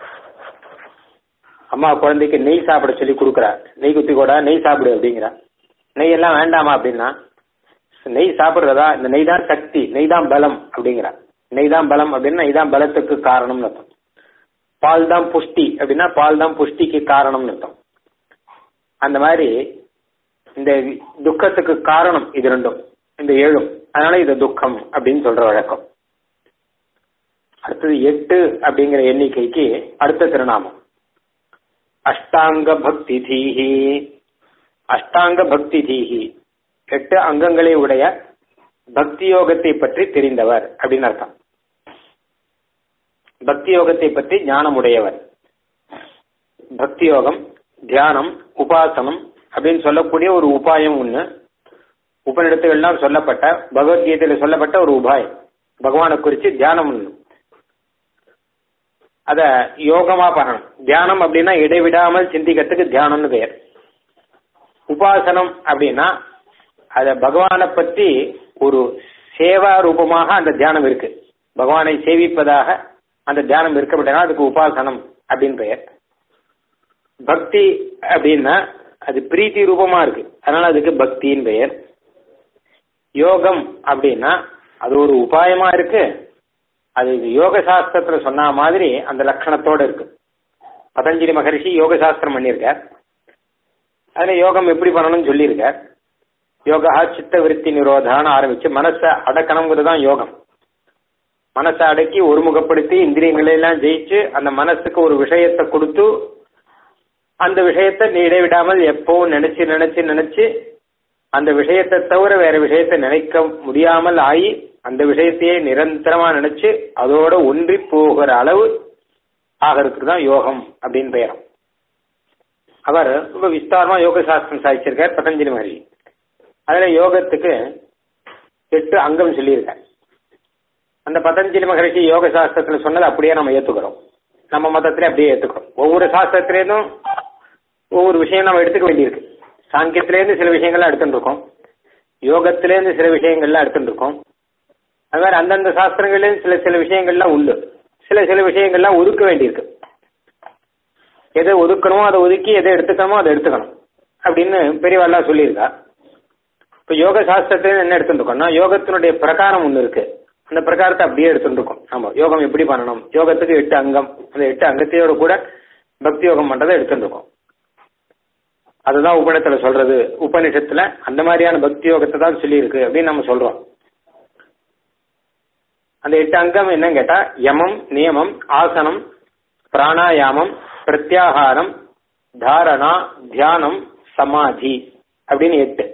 அம்மா குழந்தைக்கு நெய் சாப்பிட சொல்லி கொடுக்குறா நெய் குத்தி கூட நெய் சாப்பிடு அப்படிங்கிறா நெய் எல்லாம் வேண்டாமா அப்படின்னா நெய் சாப்பிடுறதா இந்த நெய் தான் சக்தி நெய் தான் பலம் அப்படிங்கிறா நெய் தான் பலம் அப்படின்னா இதான் பலத்துக்கு காரணம்னு அர்த்தம் பால் தான் புஷ்டி அப்படின்னா பால் தான் புஷ்டிக்கு காரணம்னு அர்த்தம் அந்த மாதிரி இந்த துக்கத்துக்கு காரணம் இது ரெண்டும் இந்த ஏழும் அதனால இது துக்கம் அப்படின்னு சொல்ற வழக்கம் அடுத்தது எட்டு அப்படிங்கிற எண்ணிக்கைக்கு அடுத்த திருநாமம் அஷ்டாங்க பக்தி தீஹி அஷ்டாங்க பக்தி தீஹி எட்டு அங்கங்களை உடைய பக்தி யோகத்தை பற்றி தெரிந்தவர் அப்படின்னு அர்த்தம் பக்தி யோகத்தை பற்றி ஞானம் உடையவர் பக்தி யோகம் தியானம் உபாசனம் அப்படின்னு சொல்லக்கூடிய ஒரு உபாயம் ஒண்ணு உபநிடத்துகள்லாம் சொல்லப்பட்ட பகவத்கீதையில சொல்லப்பட்ட ஒரு உபாயம் பகவானை குறிச்சு தியானம் ஒண்ணு அத யோகமா பண்ணணும் தியானம் அப்படின்னா இடைவிடாமல் சிந்திக்கிறதுக்கு தியானம்னு பெயர் உபாசனம் அப்படின்னா அத பகவானை பத்தி ஒரு சேவா ரூபமாக அந்த தியானம் இருக்கு பகவானை சேவிப்பதாக அந்த தியானம் இருக்கப்பட்டனா அதுக்கு உபாசனம் அப்படின்னு பெயர் பக்தி அப்படின்னா அது பிரீத்தி ரூபமா இருக்கு அதனால அதுக்கு பக்தியின் பெயர் யோகம் அப்படின்னா அது ஒரு உபாயமா இருக்கு அது யோக சாஸ்திரத்துல சொன்ன மாதிரி அந்த லட்சணத்தோட இருக்கு பதஞ்சலி மகரிஷி யோக சாஸ்திரம் பண்ணியிருக்கார் அதுல யோகம் எப்படி பண்ணணும்னு சொல்லியிருக்கார் யோகா சித்த விருத்தி நிரோதான்னு ஆரம்பிச்சு மனசை அடக்கணுங்கிறது தான் யோகம் மனசை அடக்கி ஒருமுகப்படுத்தி இந்திரியங்களை எல்லாம் ஜெயிச்சு அந்த மனசுக்கு ஒரு விஷயத்தை கொடுத்து அந்த விஷயத்தை நீ இடைவிடாமல் எப்பவும் நினைச்சு நினைச்சு நினைச்சு அந்த விஷயத்தை தவிர வேற விஷயத்தை நினைக்க முடியாமல் ஆகி அந்த விஷயத்தையே நிரந்தரமா நினைச்சு அதோட ஒன்றி போகிற அளவு ஆகிறதுக்கு தான் யோகம் அப்படின்னு பெயரும் அவர் ரொம்ப விஸ்தாரமா யோக சாஸ்திரம் சாதிச்சிருக்கார் பதஞ்சலி மகர்ஷி அதுல யோகத்துக்கு எட்டு அங்கம் சொல்லியிருக்கார் அந்த பதஞ்சலி மகரிஷி யோக சாஸ்திரத்துல சொன்னதை அப்படியே நம்ம ஏத்துக்கிறோம் நம்ம மதத்திலே அப்படியே ஏத்துக்கிறோம் ஒவ்வொரு சாஸ்திரத்திலேருந்தும் ஒவ்வொரு விஷயம் நம்ம எடுத்துக்க வேண்டியிருக்கு சாங்கியத்திலேருந்து சில விஷயங்கள்லாம் எடுத்துட்டு இருக்கோம் யோகத்திலேருந்து சில விஷயங்கள்லாம் எடுத்துட்டு இருக்கோம் அது மாதிரி அந்தந்த சாஸ்திரங்கள்லேருந்து சில சில விஷயங்கள்லாம் உண்டு சில சில விஷயங்கள்லாம் ஒதுக்க வேண்டியிருக்கு எதை ஒதுக்கணுமோ அதை ஒதுக்கி எதை எடுத்துக்கணுமோ அதை எடுத்துக்கணும் அப்படின்னு பெரியவாள்லாம் சொல்லியிருக்கா இப்போ யோக சாஸ்திரத்துல என்ன எடுத்துட்டு இருக்கோம்னா யோகத்தினுடைய பிரகாரம் ஒன்று இருக்கு அந்த பிரகாரத்தை அப்படியே எடுத்துட்டு இருக்கோம் ஆமா யோகம் எப்படி பண்ணணும் யோகத்துக்கு எட்டு அங்கம் அந்த எட்டு அங்கத்தையோட கூட பக்தி யோகம் பண்றதை எடுத்துட்டு இருக்கோம் அதுதான் உபநிடத்துல சொல்றது உபநிஷத்துல அந்த மாதிரியான பக்தி யோகத்தை தான் சொல்லியிருக்கு அப்படின்னு நம்ம சொல்றோம் அந்த எட்டு அங்கம் என்னன்னு கேட்டா யமம் நியமம் ஆசனம் பிராணாயாமம் பிரத்யாகாரம் தாரணா தியானம் சமாதி அப்படின்னு எட்டு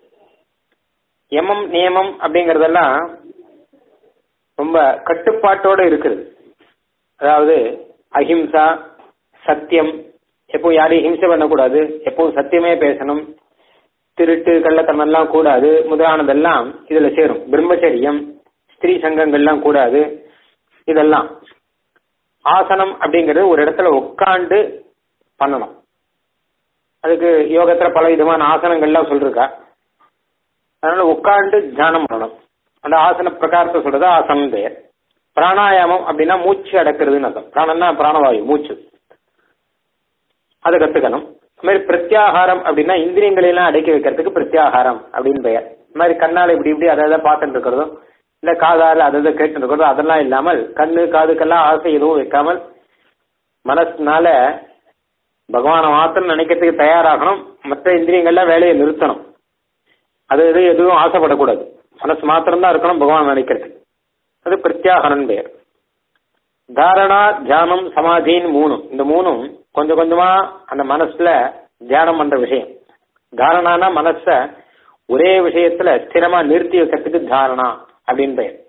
யமம் நியமம் அப்படிங்கறதெல்லாம் ரொம்ப கட்டுப்பாட்டோட இருக்குது அதாவது அஹிம்சா சத்தியம் எப்போ யாரையும் ஹிம்சை பண்ணக்கூடாது எப்பவும் சத்தியமே பேசணும் திருட்டு கள்ளத்தனம்லாம் கூடாது முதலானதெல்லாம் இதுல சேரும் பிரம்மச்சரியம் ஸ்திரீ சங்கங்கள்லாம் கூடாது இதெல்லாம் ஆசனம் அப்படிங்கிறது ஒரு இடத்துல உட்காண்டு பண்ணணும் அதுக்கு யோகத்துல பல விதமான ஆசனங்கள்லாம் சொல்லிருக்கா அதனால உட்காந்து தியானம் பண்ணணும் அந்த ஆசன பிரகாரத்தை சொல்றது ஆசனம் பெயர் பிராணாயாமம் அப்படின்னா மூச்சு அடக்கிறதுன்னு அர்த்தம் பிராணம்னா பிராணவாயு மூச்சு அதை கத்துக்கணும் இந்த மாதிரி பிரத்யாகாரம் அப்படின்னா இந்திரியங்களை எல்லாம் அடக்கி வைக்கிறதுக்கு பிரத்யாகாரம் அப்படின்னு பெயர் இந்த மாதிரி கண்ணால இப்படி இப்படி அதை அதை பார்த்துட்டு இருக்கிறதும் இல்ல காதால அதை அதை கேட்டு இருக்கிறதும் அதெல்லாம் இல்லாமல் கண்ணு காதுக்கெல்லாம் ஆசை எதுவும் வைக்காமல் மனசுனால பகவானை மாத்திரம் நினைக்கிறதுக்கு தயாராகணும் மற்ற இந்திரியங்கள்லாம் வேலையை நிறுத்தணும் அது இது எதுவும் ஆசைப்படக்கூடாது மனசு மாத்திரம்தான் இருக்கணும் பகவான் நினைக்கிறது அது பிரத்யாகரன் பெயர் தாரணா தியானம் சமாதின்னு மூணு இந்த மூணும் கொஞ்சம் கொஞ்சமா அந்த மனசுல தியானம் பண்ற விஷயம் தாரணானா மனச ஒரே விஷயத்துல ஸ்திரமா நிறுத்தி வைக்கிறதுக்கு தாரணா அப்படின்னு பெயர்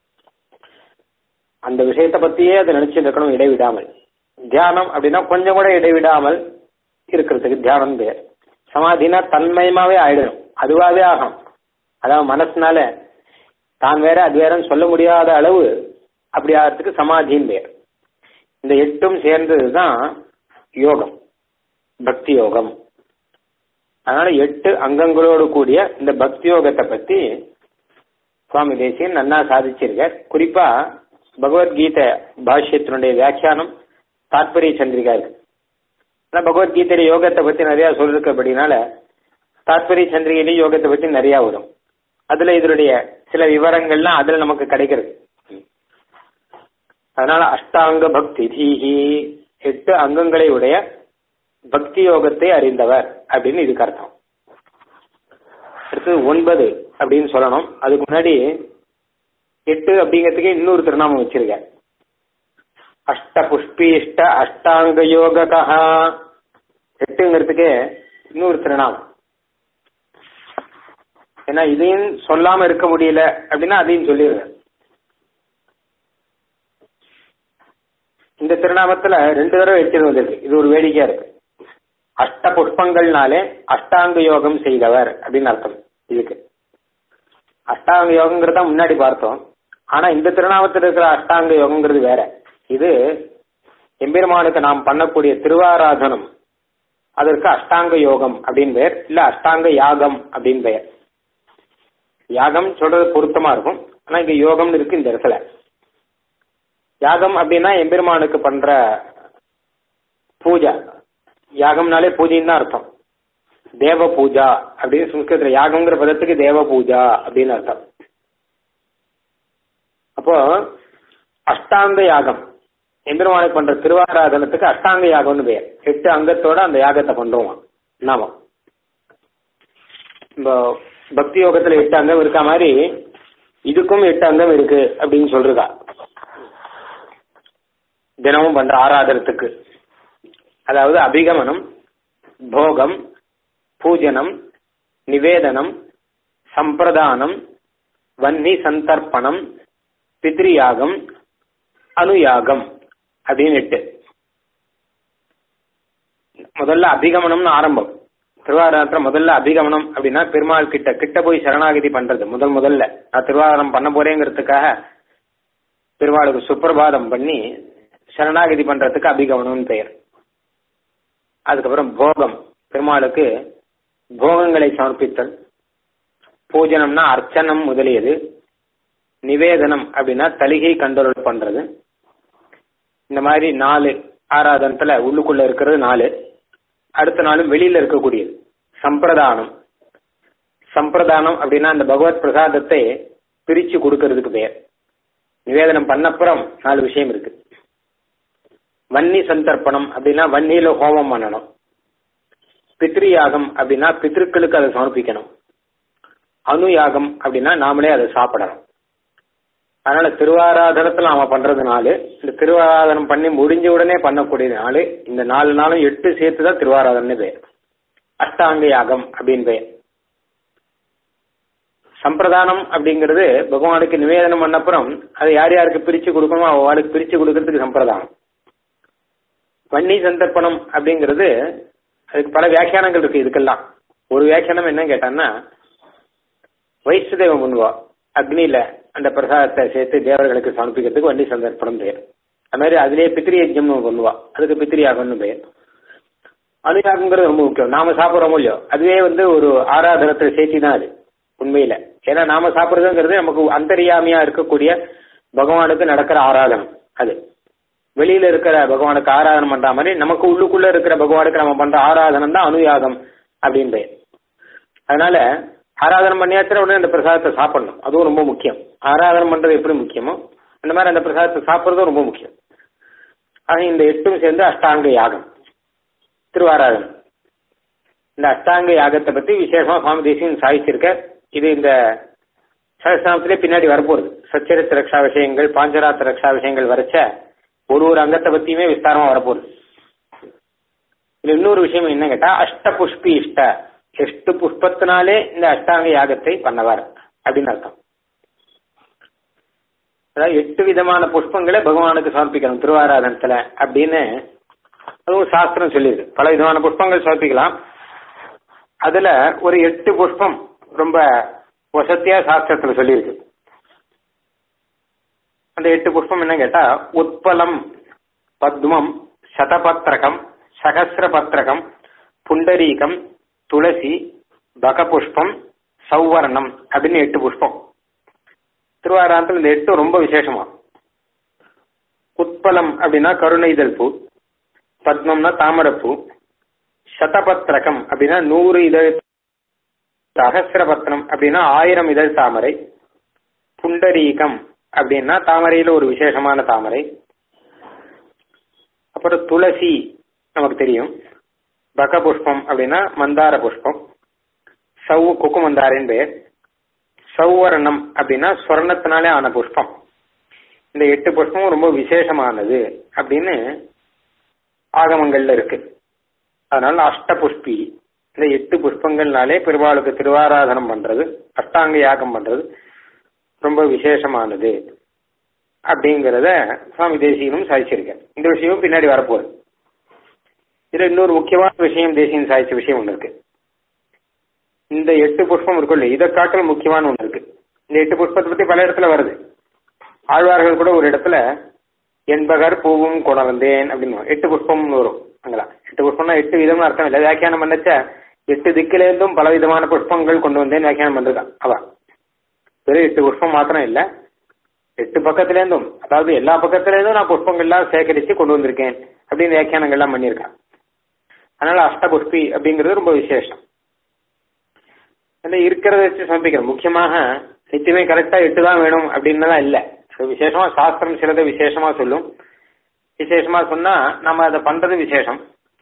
அந்த விஷயத்தை பத்தியே அதை நினைச்சிட்டு இருக்கணும் இடைவிடாமல் தியானம் அப்படின்னா கொஞ்சம் கூட இடைவிடாமல் இருக்கிறதுக்கு தியானம் பெயர் சமாதினா தன்மயமாவே ஆயிடணும் அதுவாகவே ஆகும் அதாவது மனசுனால தான் வேற அது வேறன்னு சொல்ல முடியாத அளவு அப்படி ஆகிறதுக்கு சமாதின்னு பேர் இந்த எட்டும் சேர்ந்ததுதான் யோகம் பக்தி யோகம் அதனால எட்டு அங்கங்களோடு கூடிய இந்த பக்தி யோகத்தை பத்தி சுவாமி தேசியன் நன்னா சாதிச்சிருக்கார் குறிப்பா பகவத்கீதை பாஷ்யத்தினுடைய வியாக்கியானம் தாத்பரிய சந்திரிகா இருக்கு ஆனா பகவத்கீதையில யோகத்தை பத்தி நிறைய சொல்லிருக்கபடினால தாத்பரிய சந்திரிகையிலேயும் யோகத்தை பத்தி நிறைய வரும் அதுல இதனுடைய சில விவரங்கள்லாம் அதுல நமக்கு கிடைக்கிறது அதனால அஷ்டாங்க பக்தி தீஹி எட்டு அங்கங்களை உடைய பக்தி யோகத்தை அறிந்தவர் அப்படின்னு இதுக்கு அர்த்தம் அடுத்து ஒன்பது அப்படின்னு சொல்லணும் அதுக்கு முன்னாடி எட்டு அப்படிங்கிறதுக்கு இன்னொரு திருநாமம் வச்சிருக்க அஷ்ட புஷ்பீஷ்ட அஷ்டாங்க யோககா எட்டுங்கிறதுக்கு இன்னொரு திருநாமம் ஏன்னா இதையும் சொல்லாம இருக்க முடியல அப்படின்னா அதையும் சொல்லிடுறேன் இந்த திருநாமத்துல ரெண்டு தடவை எட்டு வந்திருக்கு இது ஒரு வேடிக்கையா இருக்கு அஷ்ட புஷ்பங்கள்னாலே அஷ்டாங்க யோகம் செய்தவர் அப்படின்னு அர்த்தம் இதுக்கு அஷ்டாங்க யோகங்கிறத முன்னாடி பார்த்தோம் ஆனா இந்த திருநாமத்தில் இருக்கிற அஷ்டாங்க யோகங்கிறது வேற இது எம்பெருமானுக்கு நாம் பண்ணக்கூடிய திருவாராதனம் அதற்கு அஷ்டாங்க யோகம் அப்படின்னு பெயர் இல்ல அஷ்டாங்க யாகம் அப்படின்னு பெயர் யாகம் சொல்றது பொருத்தமா இருக்கும் ஆனா இங்க யோகம்னு இருக்கு இந்த இடத்துல யாகம் அப்படின்னா எம்பெருமானுக்கு பண்ற பூஜை யாகம்னாலே பூஜைன்னு தான் அர்த்தம் தேவ பூஜா அப்படின்னு சம்ஸ்கிருதத்துல யாகம்ங்கிற பதத்துக்கு தேவ பூஜா அப்படின்னு அர்த்தம் அப்போ அஷ்டாங்க யாகம் எம்பெருமானுக்கு பண்ற திருவாராதனத்துக்கு அஷ்டாங்க யாகம்னு பெயர் எட்டு அங்கத்தோட அந்த யாகத்தை பண்றோம் நாம இந்த பக்தி யோகத்துல எட்டு அங்கம் இருக்க மாதிரி இதுக்கும் எட்டு அங்கம் இருக்கு அப்படின்னு சொல்றதா தினமும் பண்ற ஆராதனத்துக்கு அதாவது அபிகமனம் போகம் பூஜனம் நிவேதனம் சம்பிரதானம் வன்னி சந்தர்ப்பணம் பித்ரியாகம் அனுயாகம் அப்படின்னு எட்டு முதல்ல அபிகமனம்னு ஆரம்பம் திருவாரணத்துல முதல்ல அபிகமனம் அப்படின்னா பெருமாள் கிட்ட கிட்ட போய் சரணாகதி பண்றது முதல் முதல்ல நான் திருவாரணம் பண்ண போறேங்கிறதுக்காக பெருமாளுக்கு சுப்பிரபாதம் பண்ணி சரணாகதி பண்றதுக்கு அபிகமனம்னு பெயர் அதுக்கப்புறம் போகம் பெருமாளுக்கு போகங்களை சமர்ப்பித்தல் பூஜனம்னா அர்ச்சனம் முதலியது நிவேதனம் அப்படின்னா தலிகை கண்டோரல் பண்றது இந்த மாதிரி நாலு ஆராதனத்துல உள்ளுக்குள்ள இருக்கிறது நாலு அடுத்த நாளும் வெளியில இருக்கக்கூடியது சம்பிரதானம் சம்பிரதானம் அப்படின்னா அந்த பகவத் பிரசாதத்தை பிரிச்சு கொடுக்கறதுக்கு பெயர் நிவேதனம் பண்ணப்புறம் நாலு விஷயம் இருக்கு வன்னி சந்தர்ப்பணம் அப்படின்னா வன்னியில ஹோமம் பண்ணணும் பித்ரியாகம் அப்படின்னா பித்ருக்களுக்கு அதை சமர்ப்பிக்கணும் அனுயாகம் அப்படின்னா நாமளே அதை சாப்பிடணும் அதனால திருவாராதனத்துல நாம பண்றது நாலு இந்த திருவாராதனம் பண்ணி முடிஞ்ச உடனே பண்ணக்கூடிய நாலு இந்த நாலு நாளும் எட்டு சேர்த்து தான் திருவாராதனை பெயர் அஷ்டாங்க யாகம் அப்படின்னு பெயர் சம்பிரதானம் அப்படிங்கிறது பகவானுக்கு நிவேதனம் பண்ணப்புறம் அதை யார் யாருக்கு பிரிச்சு கொடுக்கணுமோ அவளுக்கு பிரிச்சு கொடுக்கறதுக்கு சம்பிரதானம் வன்னி சந்தர்ப்பணம் அப்படிங்கிறது அதுக்கு பல வியாக்கியானங்கள் இருக்கு இதுக்கெல்லாம் ஒரு வியாக்கியானம் என்ன கேட்டான்னா வைஷ்ணதேவம் பண்ணுவா அக்னியில அந்த பிரசாதத்தை சேர்த்து தேவர்களுக்கு சமர்ப்பிக்கிறதுக்கு வண்டி சந்தர்ப்பணம் பெயர் அது மாதிரி அதுலயே பித்திரி யஜ்யம்னு பண்ணுவா அதுக்கு பித்திரி யாகம்னு பெயர் அனுயாகங்கிறது ரொம்ப முக்கியம் நாம சாப்பிட்றோமோ இல்லையோ அதுவே வந்து ஒரு ஆராதனத்தை சேர்த்தி தான் அது உண்மையில ஏன்னா நாம சாப்பிடுறதுங்கிறது நமக்கு அந்தரியாமியா இருக்கக்கூடிய பகவானுக்கு நடக்கிற ஆராதனம் அது வெளியில இருக்கிற பகவானுக்கு ஆராதனை பண்ற மாதிரி நமக்கு உள்ளுக்குள்ள இருக்கிற பகவானுக்கு நம்ம பண்ற ஆராதனம் தான் அனுயாகம் அப்படின்னு பெயர் அதனால ஆராதனை பண்ணியாச்சுல உடனே அந்த பிரசாதத்தை சாப்பிடணும் அதுவும் ரொம்ப முக்கியம் ஆராதனை பண்றது எப்படி முக்கியமோ அந்த மாதிரி அந்த பிரசாதத்தை சாப்பிட்றதும் ரொம்ப முக்கியம் ஆக இந்த எட்டும் சேர்ந்து அஷ்டாங்க யாகம் திருவாராதனம் இந்த அஷ்டாங்க யாகத்தை பத்தி விசேஷமா சுவாமி தேசியம் சாதிச்சிருக்க இது இந்த சகசிரநாமத்திலே பின்னாடி வரப்போகுது சச்சரித்த ரக்ஷா விஷயங்கள் பாஞ்சராத்த ரக்ஷா விஷயங்கள் வரைச்ச ஒரு ஒரு அங்கத்தை பத்தியுமே விஸ்தாரமா வரப்போகுது இதுல இன்னொரு விஷயம் என்ன கேட்டா அஷ்ட புஷ்பி இஷ்ட எட்டு புஷ்பத்தினாலே இந்த அஷ்டாங்க யாகத்தை பண்ணவர் அப்படின்னு அர்த்தம் அதாவது எட்டு விதமான புஷ்பங்களை பகவானுக்கு சமர்ப்பிக்கணும் திருவாராதனத்துல அப்படின்னு அதுவும் சாஸ்திரம் சொல்லியிருக்கு பல விதமான புஷ்பங்கள் சமர்ப்பிக்கலாம் அதுல ஒரு எட்டு புஷ்பம் ரொம்ப வசத்தியா சாஸ்திரத்துல சொல்லியிருக்கு அந்த எட்டு புஷ்பம் என்ன கேட்டா உத்பலம் பத்மம் சதபத்ரகம் சகசிரபத்ரகம் புண்டரீகம் துளசி பகபுஷ்பம் சௌவர்ணம் அப்படின்னு எட்டு புஷ்பம் திருவாராந்தத்தில் இந்த எட்டு ரொம்ப விசேஷமா உத்பலம் அப்படின்னா கருணைதல் பூ பத்மம்னா தாமரப்பூ சதபத்ரகம் அப்படின்னா நூறு இதழ் சகசிரபத்ரம் அப்படின்னா ஆயிரம் இதழ் தாமரை புண்டரீகம் அப்படின்னா தாமரையில ஒரு விசேஷமான தாமரை அப்புறம் துளசி நமக்கு தெரியும் பக புஷ்பம் அப்படின்னா மந்தார புஷ்பம் சௌ குக்கு மந்தாரின் பெயர் சௌவர்ணம் அப்படின்னா ஸ்வர்ணத்தினாலே ஆன புஷ்பம் இந்த எட்டு புஷ்பமும் ரொம்ப விசேஷமானது அப்படின்னு ஆகமங்கள்ல இருக்கு அதனால அஷ்ட புஷ்பி இந்த எட்டு புஷ்பங்கள்னாலே பெருமாளுக்கு திருவாராதனம் பண்றது அஷ்டாங்க யாகம் பண்றது ரொம்ப விசேஷமானது அப்படிங்கிறத சுவாமி தேசியனும் சாதிச்சிருக்கேன் இந்த விஷயம் பின்னாடி வரப்போகுது இதுல இன்னொரு முக்கியமான விஷயம் தேசியம் சாதிச்ச விஷயம் ஒன்று இருக்கு இந்த எட்டு புஷ்பம் இருக்குல்ல இதை காட்டிலும் முக்கியமான ஒன்று இருக்கு இந்த எட்டு புஷ்பத்தை பத்தி பல இடத்துல வருது ஆழ்வார்கள் கூட ஒரு இடத்துல என்பகர் பூவும் கொணர்ந்தேன் அப்படின்னு எட்டு புஷ்பம்னு வரும் அங்கெல்லாம் எட்டு புஷ்பம்னா எட்டு விதம்னு அர்த்தம் இல்லை வியாக்கியானம் பண்ணச்ச எட்டு திக்கிலேருந்தும் பல விதமான புஷ்பங்கள் கொண்டு வந்தேன் வியாக்கியானம் பண்ணிருக்கான் அவ வெறும் எட்டு புஷ்பம் மாத்திரம் இல்ல எட்டு பக்கத்திலேருந்தும் அதாவது எல்லா பக்கத்திலேருந்தும் நான் புஷ்பங்கள்லாம் சேகரித்து கொண்டு வந்திருக்கேன் அப்படின்னு வியாக்கியானங்கள்லாம் பண்ணியிருக்கான் அதனால அஷ்டபுஷ்பி அப்படிங்கிறது ரொம்ப விசேஷம் இருக்கிறத வச்சு சமர்ப்பிக்கிறோம் முக்கியமாக நிச்சயமே கரெக்டா எட்டு தான் வேணும் அப்படின்னதான் இல்லை விசேஷமா சாஸ்திரம் சிலதை விசேஷமா சொல்லும் விசேஷமா சொன்னா நம்ம அதை பண்றது விசேஷம்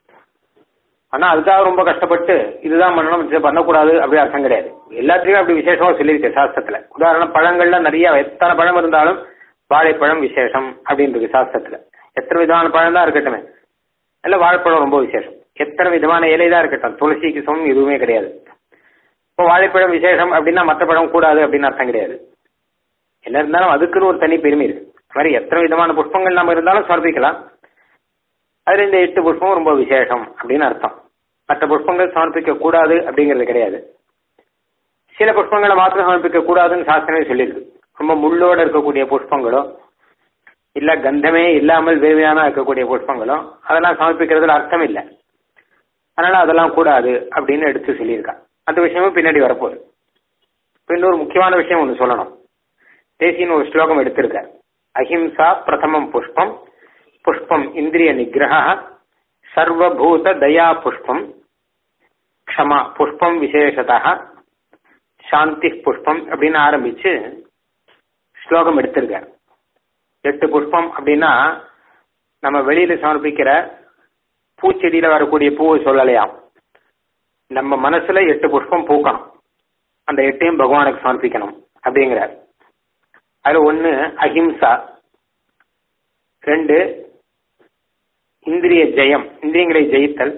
ஆனா அதுக்காக ரொம்ப கஷ்டப்பட்டு இதுதான் பண்ணணும் இது பண்ணக்கூடாது அப்படி அர்த்தம் கிடையாது எல்லாத்துலயும் அப்படி விசேஷமா சொல்லியிருக்கு சாஸ்திரத்துல உதாரணம் பழங்கள்ல நிறைய எத்தனை பழம் இருந்தாலும் வாழைப்பழம் விசேஷம் அப்படின்றது சாஸ்திரத்துல எத்தனை விதமான பழம் தான் இருக்கட்டுமே இல்ல வாழைப்பழம் ரொம்ப விசேஷம் எத்தனை விதமான இலை தான் இருக்கட்டும் துளசிக்கு சமம் எதுவுமே கிடையாது இப்போ வாழைப்பழம் விசேஷம் அப்படின்னா மற்ற பழம் கூடாது அப்படின்னு அர்த்தம் கிடையாது என்ன இருந்தாலும் அதுக்குன்னு ஒரு தனி பெருமை இருக்கு அது மாதிரி எத்தனை விதமான புஷ்பங்கள் நம்ம இருந்தாலும் சமர்ப்பிக்கலாம் அதுல இந்த எட்டு புஷ்பம் ரொம்ப விசேஷம் அப்படின்னு அர்த்தம் மற்ற புஷ்பங்கள் சமர்ப்பிக்க கூடாது அப்படிங்கிறது கிடையாது சில புஷ்பங்களை மாத்திரம் சமர்ப்பிக்க கூடாதுன்னு சாஸ்திரமே சொல்லியிருக்கு ரொம்ப முள்ளோட இருக்கக்கூடிய புஷ்பங்களோ இல்ல கந்தமே இல்லாமல் வேவையான இருக்கக்கூடிய புஷ்பங்களோ அதெல்லாம் சமர்ப்பிக்கிறதுல அர்த்தம் இல்லை அதனால அதெல்லாம் கூடாது அப்படின்னு எடுத்து சொல்லியிருக்கா அந்த விஷயமும் பின்னாடி வரப்போகுது இப்போ இன்னொரு முக்கியமான விஷயம் ஒன்று சொல்லணும் தேசியன்னு ஒரு ஸ்லோகம் எடுத்திருக்க அஹிம்சா பிரதமம் புஷ்பம் புஷ்பம் இந்திரிய நிகிரக சர்வபூத தயா புஷ்பம் க்ஷமா புஷ்பம் விசேஷதா சாந்தி புஷ்பம் அப்படின்னு ஆரம்பிச்சு ஸ்லோகம் எடுத்திருக்கார் எட்டு புஷ்பம் அப்படின்னா நம்ம வெளியில சமர்ப்பிக்கிற பூச்செடியில வரக்கூடிய பூவை சொல்லலையாம் நம்ம மனசுல எட்டு புஷ்பம் பூக்கணும் அந்த எட்டையும் பகவானுக்கு சமர்ப்பிக்கணும் அப்படிங்கிறார் அதுல ஒண்ணு அஹிம்சா ரெண்டு இந்திரிய ஜெயம் இந்திரியங்களை ஜெயித்தல்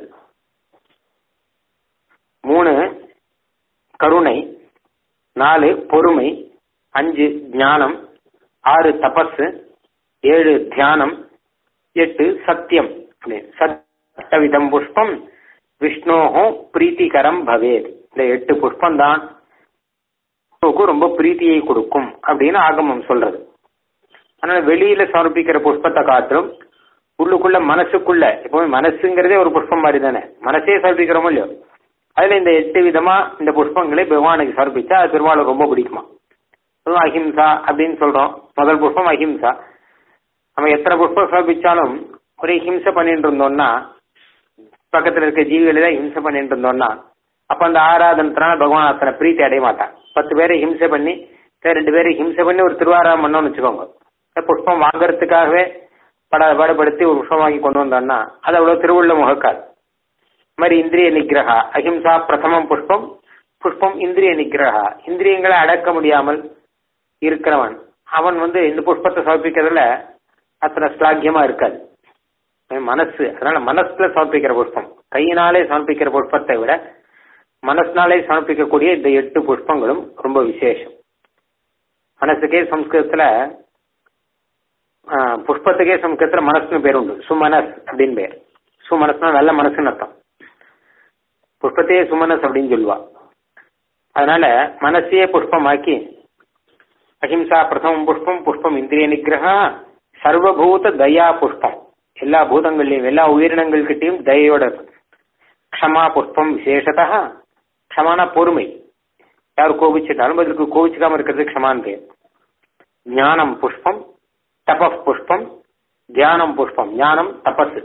மூணு கருணை நாலு பொறுமை அஞ்சு ஞானம் ஆறு தபஸ் ஏழு தியானம் எட்டு சத்தியம் சட்டவிதம் புஷ்பம் விஷ்ணோஹோ பிரீத்திகரம் பவேத் இந்த எட்டு புஷ்பம் தான் ரொம்ப பிரீத்தியை கொடுக்கும் அப்படின்னு ஆகமம் சொல்றது அதனால வெளியில சமர்ப்பிக்கிற புஷ்பத்தை காட்டிலும் உள்ளுக்குள்ள மனசுக்குள்ள எப்பவுமே மனசுங்கிறதே ஒரு புஷ்பம் மாதிரி தானே மனசே சமர்ப்பிக்கிறோமோ இல்லையோ அதுல இந்த எட்டு விதமா இந்த புஷ்பங்களை பகவானுக்கு சமர்ப்பிச்சா அது பெருமாளுக்கு ரொம்ப பிடிக்குமா அதுவும் அஹிம்சா அப்படின்னு சொல்றோம் முதல் புஷ்பம் அஹிம்சா நம்ம எத்தனை புஷ்பம் சமர்ப்பிச்சாலும் ஒரே ஹிம்சை பண்ணிட்டு இருந்தோம்னா பக்கத்துல இருக்க ஜீவிகளை தான் ஹிம்சை பண்ணிட்டு இருந்தோம்னா அப்ப அந்த ஆராதனத்தினால பகவான் அத்தனை பிரீத்தி அடைய மாட்டான் பத்து பேரை ஹிம்சை பண்ணி ரெண்டு பேரை ஹிம்சை பண்ணி ஒரு திருவாராம் பண்ணோம்னு வச்சுக்கோங்க புஷ்பம் வாங்கறதுக்காகவே பட பாடுபடுத்தி ஒரு புஷ்பம் வாங்கி கொண்டு வந்தோம்னா அது அவ்வளவு திருவுள்ள முகக்காது மாதிரி இந்திரிய நிகிரகா அஹிம்சா பிரதமம் புஷ்பம் புஷ்பம் இந்திரிய நிகிரகா இந்திரியங்களை அடக்க முடியாமல் இருக்கிறவன் அவன் வந்து இந்த புஷ்பத்தை சமர்ப்பிக்கிறதுல அத்தனை ஸ்லாக்கியமா இருக்காது மனசு அதனால மனசுல சமர்ப்பிக்கிற புஷ்பம் கையினாலே சமர்ப்பிக்கிற புஷ்பத்தை விட மனசினாலே சமர்ப்பிக்கக்கூடிய இந்த எட்டு புஷ்பங்களும் ரொம்ப விசேஷம் மனசுக்கே சம்ஸ்கிருதத்துல புஷ்பத்துக்கே சம்ஸ்கிருதத்துல மனசுன்னு பேர் உண்டு சுமனஸ் அப்படின்னு பேர் சுமனஸ்னா நல்ல மனசுன்னு அர்த்தம் புஷ்பத்தையே சுமனஸ் அப்படின்னு சொல்லுவா அதனால மனசையே புஷ்பமாக்கி அஹிம்சா பிரதம புஷ்பம் புஷ்பம் இந்திரிய நிகிரகா சர்வபூத தயா புஷ்பம் எல்லா பூதங்கள்லையும் எல்லா உயிரினங்கள்கிட்டையும் தயையோட இருக்கும் க்ஷமா புஷ்பம் விசேஷதா க்ஷமான பொறுமை யார் கோபிச்சிட்டாலும் பதிலுக்கு கோபிச்சுக்காம இருக்கிறது க்ஷமான் பேர் ஞானம் புஷ்பம் தப புஷ்பம் தியானம் புஷ்பம் ஞானம் தபஸ்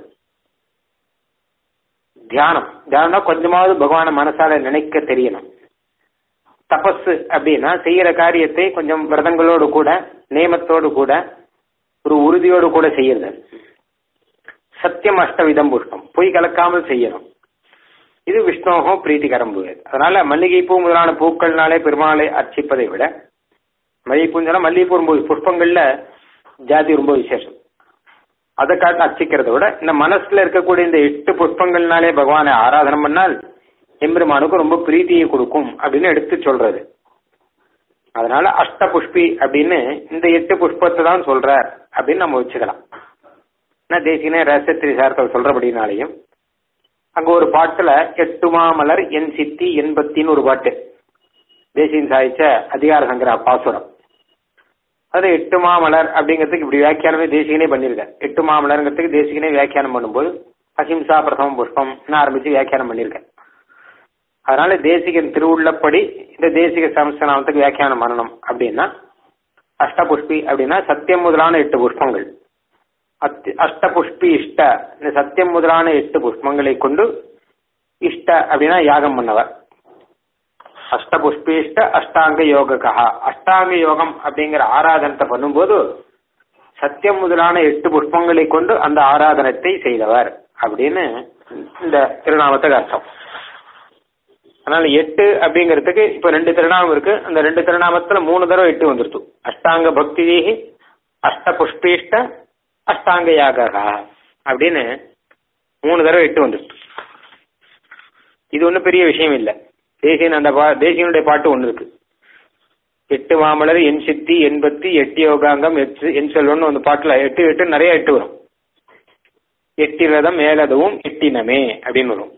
தியானம் தியானம்னா கொஞ்சமாவது பகவான மனசால நினைக்க தெரியணும் தபஸ் அப்படின்னா செய்யற காரியத்தை கொஞ்சம் விரதங்களோடு கூட நியமத்தோடு கூட ஒரு உறுதியோடு கூட செய்யறது சத்தியம் அஷ்டவிதம் புஷ்பம் பொய் கலக்காமல் செய்யணும் இது விஷ்ணோகோ பிரீத்திகரம் பூயது அதனால மல்லிகைப்பூ முதலான பூக்கள்னாலே பெருமாளை அர்ச்சிப்பதை விட மல்லிகைப்பூன்னு சொன்னா மல்லிகைப்பூ புஷ்பங்கள்ல ஜாதி ரொம்ப விசேஷம் அதை காட்டு அர்ச்சிக்கிறத விட இந்த மனசுல இருக்கக்கூடிய இந்த எட்டு புஷ்பங்கள்னாலே பகவானை ஆராதனம் பண்ணால் எம்பெருமானுக்கு ரொம்ப பிரீத்தியை கொடுக்கும் அப்படின்னு எடுத்து சொல்றது அதனால அஷ்ட புஷ்பி அப்படின்னு இந்த எட்டு புஷ்பத்தை தான் சொல்றார் அப்படின்னு நம்ம வச்சுக்கலாம் என்ன தேசியனே ரசத்திரி சார்த்தல் சொல்றபடினாலையும் அங்க ஒரு பாட்டுல எட்டுமா மலர் என் சித்தி எண்பத்தின்னு ஒரு பாட்டு தேசியன் சாதிச்ச அதிகார சங்கர பாசுரம் அது எட்டு மாமலர் அப்படிங்கிறதுக்கு இப்படி வியாக்கியானமே தேசிகனே பண்ணியிருக்காரு எட்டு மாமலருங்கிறதுக்கு தேசிகனே வியாக்கியானம் பண்ணும்போது அஹிம்சா பிரதம புஷ்பம் ஆரம்பிச்சு வியாக்கியானம் பண்ணியிருக்கேன் அதனால தேசிகன் திருவுள்ளப்படி இந்த தேசிக சமஸ்தனாமத்துக்கு வியாக்கியானம் பண்ணணும் அப்படின்னா அஷ்டபுஷ்பி அப்படின்னா சத்தியம் முதலான எட்டு புஷ்பங்கள் அஷ்டபுஷ்பி இஷ்ட இந்த சத்தியம் முதலான எட்டு புஷ்பங்களை கொண்டு இஷ்ட அப்படின்னா யாகம் பண்ணவர் அஷ்டபுஷ்பிஷ்ட அஷ்டாங்க யோகக்கா அஷ்டாங்க யோகம் அப்படிங்கிற ஆராதனத்தை பண்ணும்போது சத்தியம் முதலான எட்டு புஷ்பங்களை கொண்டு அந்த ஆராதனத்தை செய்தவர் அப்படின்னு இந்த திருநாமத்துக்கு அர்த்தம் அதனால எட்டு அப்படிங்கிறதுக்கு இப்ப ரெண்டு திருநாமம் இருக்கு அந்த ரெண்டு திருநாமத்துல மூணு தடவை எட்டு வந்துருத்து அஷ்டாங்க பக்தி அஷ்ட புஷ்பிஷ்ட அஷ்டாங்க யாக அப்படின்னு மூணு தடவை எட்டு வந்துருச்சு இது ஒன்றும் பெரிய விஷயம் இல்லை தேசியன் அந்த பா தேசியனுடைய பாட்டு ஒன்று இருக்கு எட்டு மாமலர் என் சித்தி எண்பத்தி எட்டு யோகாங்கம் எட்டு என் செல்வம்னு அந்த பாட்டுல எட்டு எட்டு நிறைய எட்டு வரும் எட்டிரதம் மேலதுவும் எட்டினமே அப்படின்னு வரும்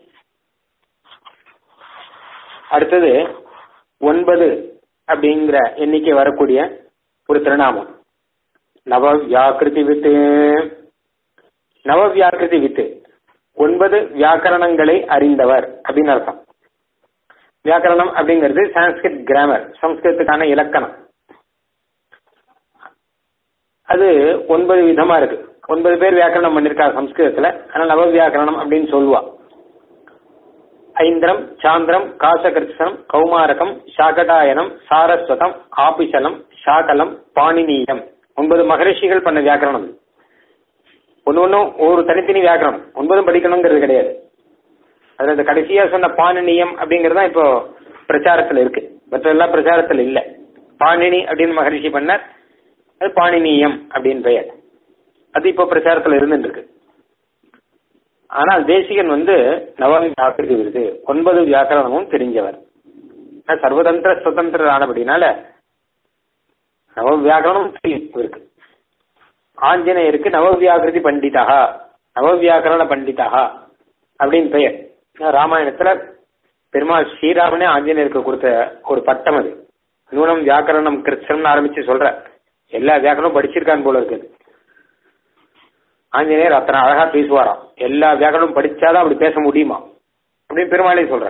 அடுத்தது ஒன்பது அப்படிங்கிற எண்ணிக்கை வரக்கூடிய ஒரு திருநாமம் நவ வியாக்கிருதி வித்து நவ வியாக்கிருதி வித்து ஒன்பது வியாக்கரணங்களை அறிந்தவர் அப்படின்னு அர்த்தம் வியாக்கரணம் அப்படிங்கிறது சான்ஸ்கிரிட் கிராமர் சம்ஸ்கிருத்துக்கான இலக்கணம் அது ஒன்பது விதமா இருக்கு ஒன்பது பேர் வியாக்கரணம் பண்ணிருக்காங்க சம்ஸ்கிருதத்துல அதனால நவ வியாக்கரணம் அப்படின்னு சொல்லுவா ஐந்திரம் சாந்திரம் காசகிருஷ்ணம் கௌமாரகம் சாகடாயனம் சாரஸ்வதம் ஆபிசலம் சாகலம் பாணினீயம் ஒன்பது மகரிஷிகள் பண்ண வியாக்கரணம் ஒன்னு ஒன்னும் ஒரு தனித்தனி வியாக்கரணம் ஒன்பதும் படிக்கணுங்கிறது கிடையாது அதுல இந்த கடைசியா சொன்ன பாணினியம் அப்படிங்கறது தான் இப்போ பிரச்சாரத்துல இருக்கு மற்றெல்லாம் பிரச்சாரத்துல இல்ல பாணினி அப்படின்னு மகரிஷி பண்ணார் அது பாணினியம் அப்படின்னு பெயர் அது இப்போ பிரச்சாரத்துல இருந்துட்டு இருக்கு ஆனால் தேசிகன் வந்து நவமி வியாக்கிருதி விருது ஒன்பது வியாக்கரணமும் தெரிஞ்சவர் ஆனா சர்வதந்திர சுதந்திர ஆனபடினால நவ வியாக்கரணம் தெரியும் இவருக்கு ஆஞ்சநேயருக்கு நவ வியாக்கிருதி பண்டிதா நவ வியாக்கரண பண்டிதா அப்படின்னு பெயர் ராமாயணத்துல பெருமாள் ஸ்ரீராமனே ஆஞ்சநேயருக்கு கொடுத்த ஒரு பட்டம் அது நூனம் வியாக்கரணம் கிருஷ்ணன் ஆரம்பிச்சு சொல்ற எல்லா வியாக்கரணமும் படிச்சிருக்கான்னு போல இருக்குது ஆஞ்சநேயர் அத்தனை அழகா பேசுவாராம் எல்லா வியாக்கரணமும் படிச்சாதான் அப்படி பேச முடியுமா அப்படின்னு பெருமாளே சொல்ற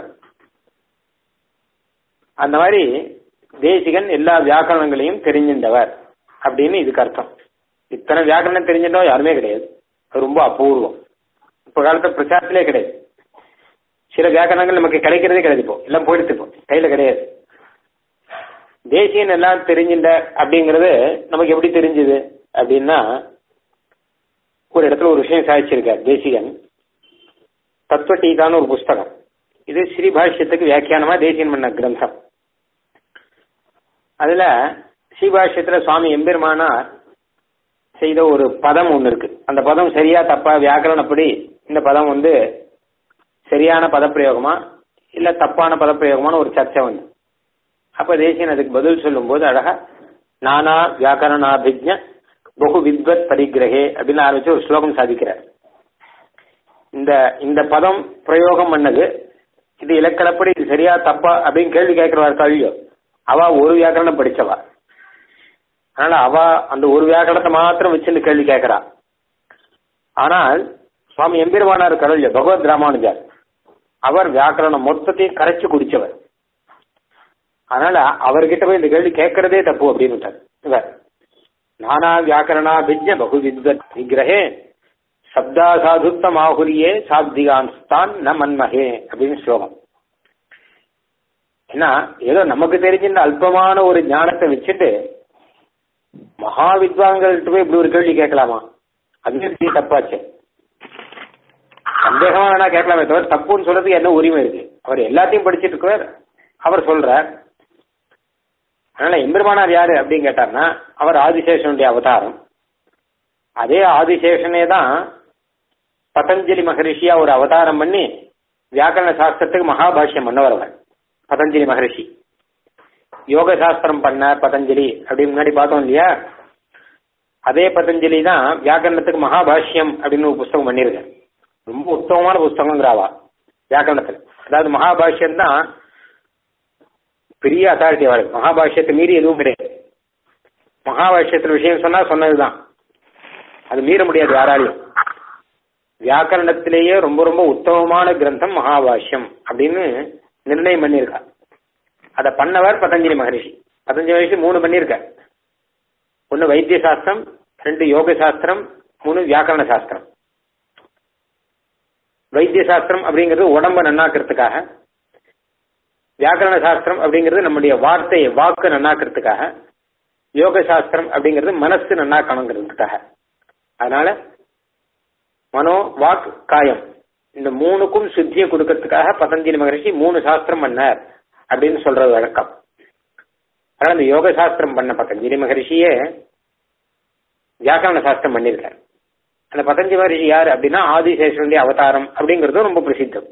அந்த மாதிரி தேசிகன் எல்லா வியாக்கரணங்களையும் தெரிஞ்சின்றவர் அப்படின்னு இதுக்கு அர்த்தம் இத்தனை வியாக்கரணம் தெரிஞ்சின்றவன் யாருமே கிடையாது அது ரொம்ப அபூர்வம் இப்ப காலத்துல பிரச்சாரத்திலே கிடையாது சில வியாக்கரணங்கள் நமக்கு கிடைக்கிறதே கிடையாது இப்போ எல்லாம் போயிடுத்து இப்போ கையில கிடையாது தேசியன் எல்லாம் தெரிஞ்சின்ற அப்படிங்கறது நமக்கு எப்படி தெரிஞ்சது அப்படின்னா ஒரு இடத்துல ஒரு விஷயம் சாதிச்சிருக்கார் தேசிகன் தத்துவ டீகான்னு ஒரு புஸ்தகம் இது ஸ்ரீபாஷ்யத்துக்கு வியாக்கியானமா தேசியன் பண்ண கிரந்தம் அதுல ஸ்ரீபாஷ்யத்துல சுவாமி எம்பெருமானார் செய்த ஒரு பதம் ஒண்ணு இருக்கு அந்த பதம் சரியா தப்பா வியாக்கரணப்படி இந்த பதம் வந்து சரியான பதப்பிரயோகமா இல்ல தப்பான பதப்பிரயோகமான ஒரு சர்ச்சை வந்து அப்ப தேசியன் அதுக்கு பதில் சொல்லும் போது அழகா நானா வியாக்கரணாபிஜ பகு வித்வத் பரிகிரகே அப்படின்னு ஆரம்பிச்சு ஒரு ஸ்லோகம் சாதிக்கிறார் இந்த இந்த பதம் பிரயோகம் பண்ணது இது இலக்கணப்படி இது சரியா தப்பா அப்படின்னு கேள்வி கேட்கிறவா கவியோ அவ ஒரு வியாக்கரணம் படிச்சவா அதனால அவ அந்த ஒரு வியாக்கரணத்தை மாத்திரம் வச்சுன்னு கேள்வி கேட்கிறா ஆனால் சுவாமி எம்பெருமானார் கடவுள் பகவத் ராமானுஜர் அவர் வியாக்கரணம் மொத்தத்தையும் கரைச்சு குடிச்சவர் அதனால அவர்கிட்ட போய் இந்த கேள்வி கேட்கறதே தப்பு அப்படின்னு இவர் நானா வியாக்கரணா பிஜ்ஞ பகு வித்வத் விக்கிரகே சப்தா சாதுத்தம் ஆகுரியே சாப்திகான்ஸ்தான் ந மன்மகே அப்படின்னு ஸ்லோகம் ஏன்னா ஏதோ நமக்கு தெரிஞ்ச இந்த அல்பமான ஒரு ஞானத்தை வச்சுட்டு மகா வித்வான்கள்ட்ட போய் இப்படி ஒரு கேள்வி கேட்கலாமா அது தப்பாச்சு சந்தேகமா வேணா கேட்கலாமே தவிர தப்புன்னு சொல்றதுக்கு என்ன உரிமை இருக்கு அவர் எல்லாத்தையும் படிச்சிட்டு இருக்கிறார் அவர் சொல்றார் அதனால எம்பெருமானார் யாரு அப்படின்னு கேட்டார்னா அவர் ஆதிசேஷனுடைய அவதாரம் அதே ஆதிசேஷனே தான் பதஞ்சலி மகரிஷியா ஒரு அவதாரம் பண்ணி வியாக்கரண சாஸ்திரத்துக்கு மகாபாஷ்யம் பண்ணவர் அவர் பதஞ்சலி மகரிஷி யோக சாஸ்திரம் பண்ணார் பதஞ்சலி அப்படின்னு முன்னாடி பார்த்தோம் இல்லையா அதே பதஞ்சலி தான் வியாக்கரணத்துக்கு மகாபாஷ்யம் அப்படின்னு ஒரு புஸ்தகம் பண்ணியிருக்கார் ரொம்ப உத்தமமான புஸ்தகங்கிறாவா வியாக்கரணத்துல அதாவது மகாபாஷ்யம் தான் பெரிய அத்தாரிட்டி அவளுக்கு மகாபாஷ்யத்தை மீறி எதுவும் கிடையாது மகாபாஷ்யத்தில் விஷயம் சொன்னா சொன்னதுதான் அது மீற முடியாது யாராலையும் வியாக்கரணத்திலேயே ரொம்ப ரொம்ப உத்தமமான கிரந்தம் மகாபாஷ்யம் அப்படின்னு நிர்ணயம் பண்ணியிருக்கா அதை பண்ணவர் பதஞ்சலி மகரிஷி பதஞ்சலி மகரிஷி மூணு பண்ணியிருக்கார் ஒன்னு வைத்திய சாஸ்திரம் ரெண்டு யோக சாஸ்திரம் மூணு வியாக்கரண சாஸ்திரம் வைத்திய சாஸ்திரம் அப்படிங்கிறது உடம்ப நன்னாக்கிறதுக்காக வியாக்கரண சாஸ்திரம் அப்படிங்கிறது நம்முடைய வார்த்தையை வாக்கு நன்னாக்கிறதுக்காக யோக சாஸ்திரம் அப்படிங்கிறது மனசு நன்னாக்கணுங்கிறதுக்காக அதனால மனோ வாக் காயம் இந்த மூணுக்கும் சுத்தியை கொடுக்கறதுக்காக பதஞ்சலி மகரிஷி மூணு சாஸ்திரம் பண்ணார் அப்படின்னு சொல்றது வழக்கம் அதனால இந்த யோக சாஸ்திரம் பண்ண பதஞ்சலி மகரிஷியே வியாக்கரண சாஸ்திரம் பண்ணியிருக்கார் அந்த பதஞ்சலி மகரிஷி யாரு அப்படின்னா ஆதிசேஷனுடைய அவதாரம் அப்படிங்கிறதும் ரொம்ப பிரசித்தம்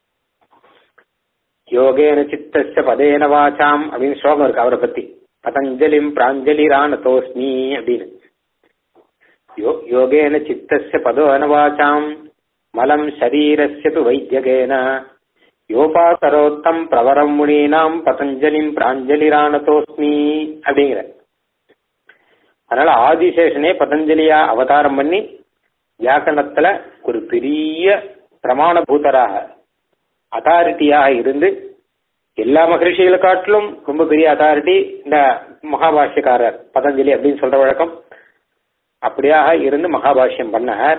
யோகேன சித்தஸ்ய பதேன வாசாம் அப்படின்னு ஸ்லோகம் இருக்கு அவரை பத்தி பதஞ்சலிம் பிராஞ்சலி ராணதோஸ்மி அப்படின்னு யோ யோகேன சித்தஸ்ய பதோன வாசாம் மலம் சரீரஸ்ய து வைத்தியகேன யோபாசரோத்தம் பிரவரம் முனீனாம் பதஞ்சலிம் பிராஞ்சலி ராணதோஸ்மி அப்படிங்கிற அதனால ஆதிசேஷனே பதஞ்சலியா அவதாரம் பண்ணி வியாக்கரணத்துல ஒரு பெரிய பிரமாணபூதராக அத்தாரிட்டியாக இருந்து எல்லா மகரிஷிகளை காட்டிலும் ரொம்ப பெரிய அத்தாரிட்டி இந்த மகாபாஷ்யக்காரர் பதஞ்சலி அப்படின்னு சொல்ற வழக்கம் அப்படியாக இருந்து மகாபாஷ்யம் பண்ணார்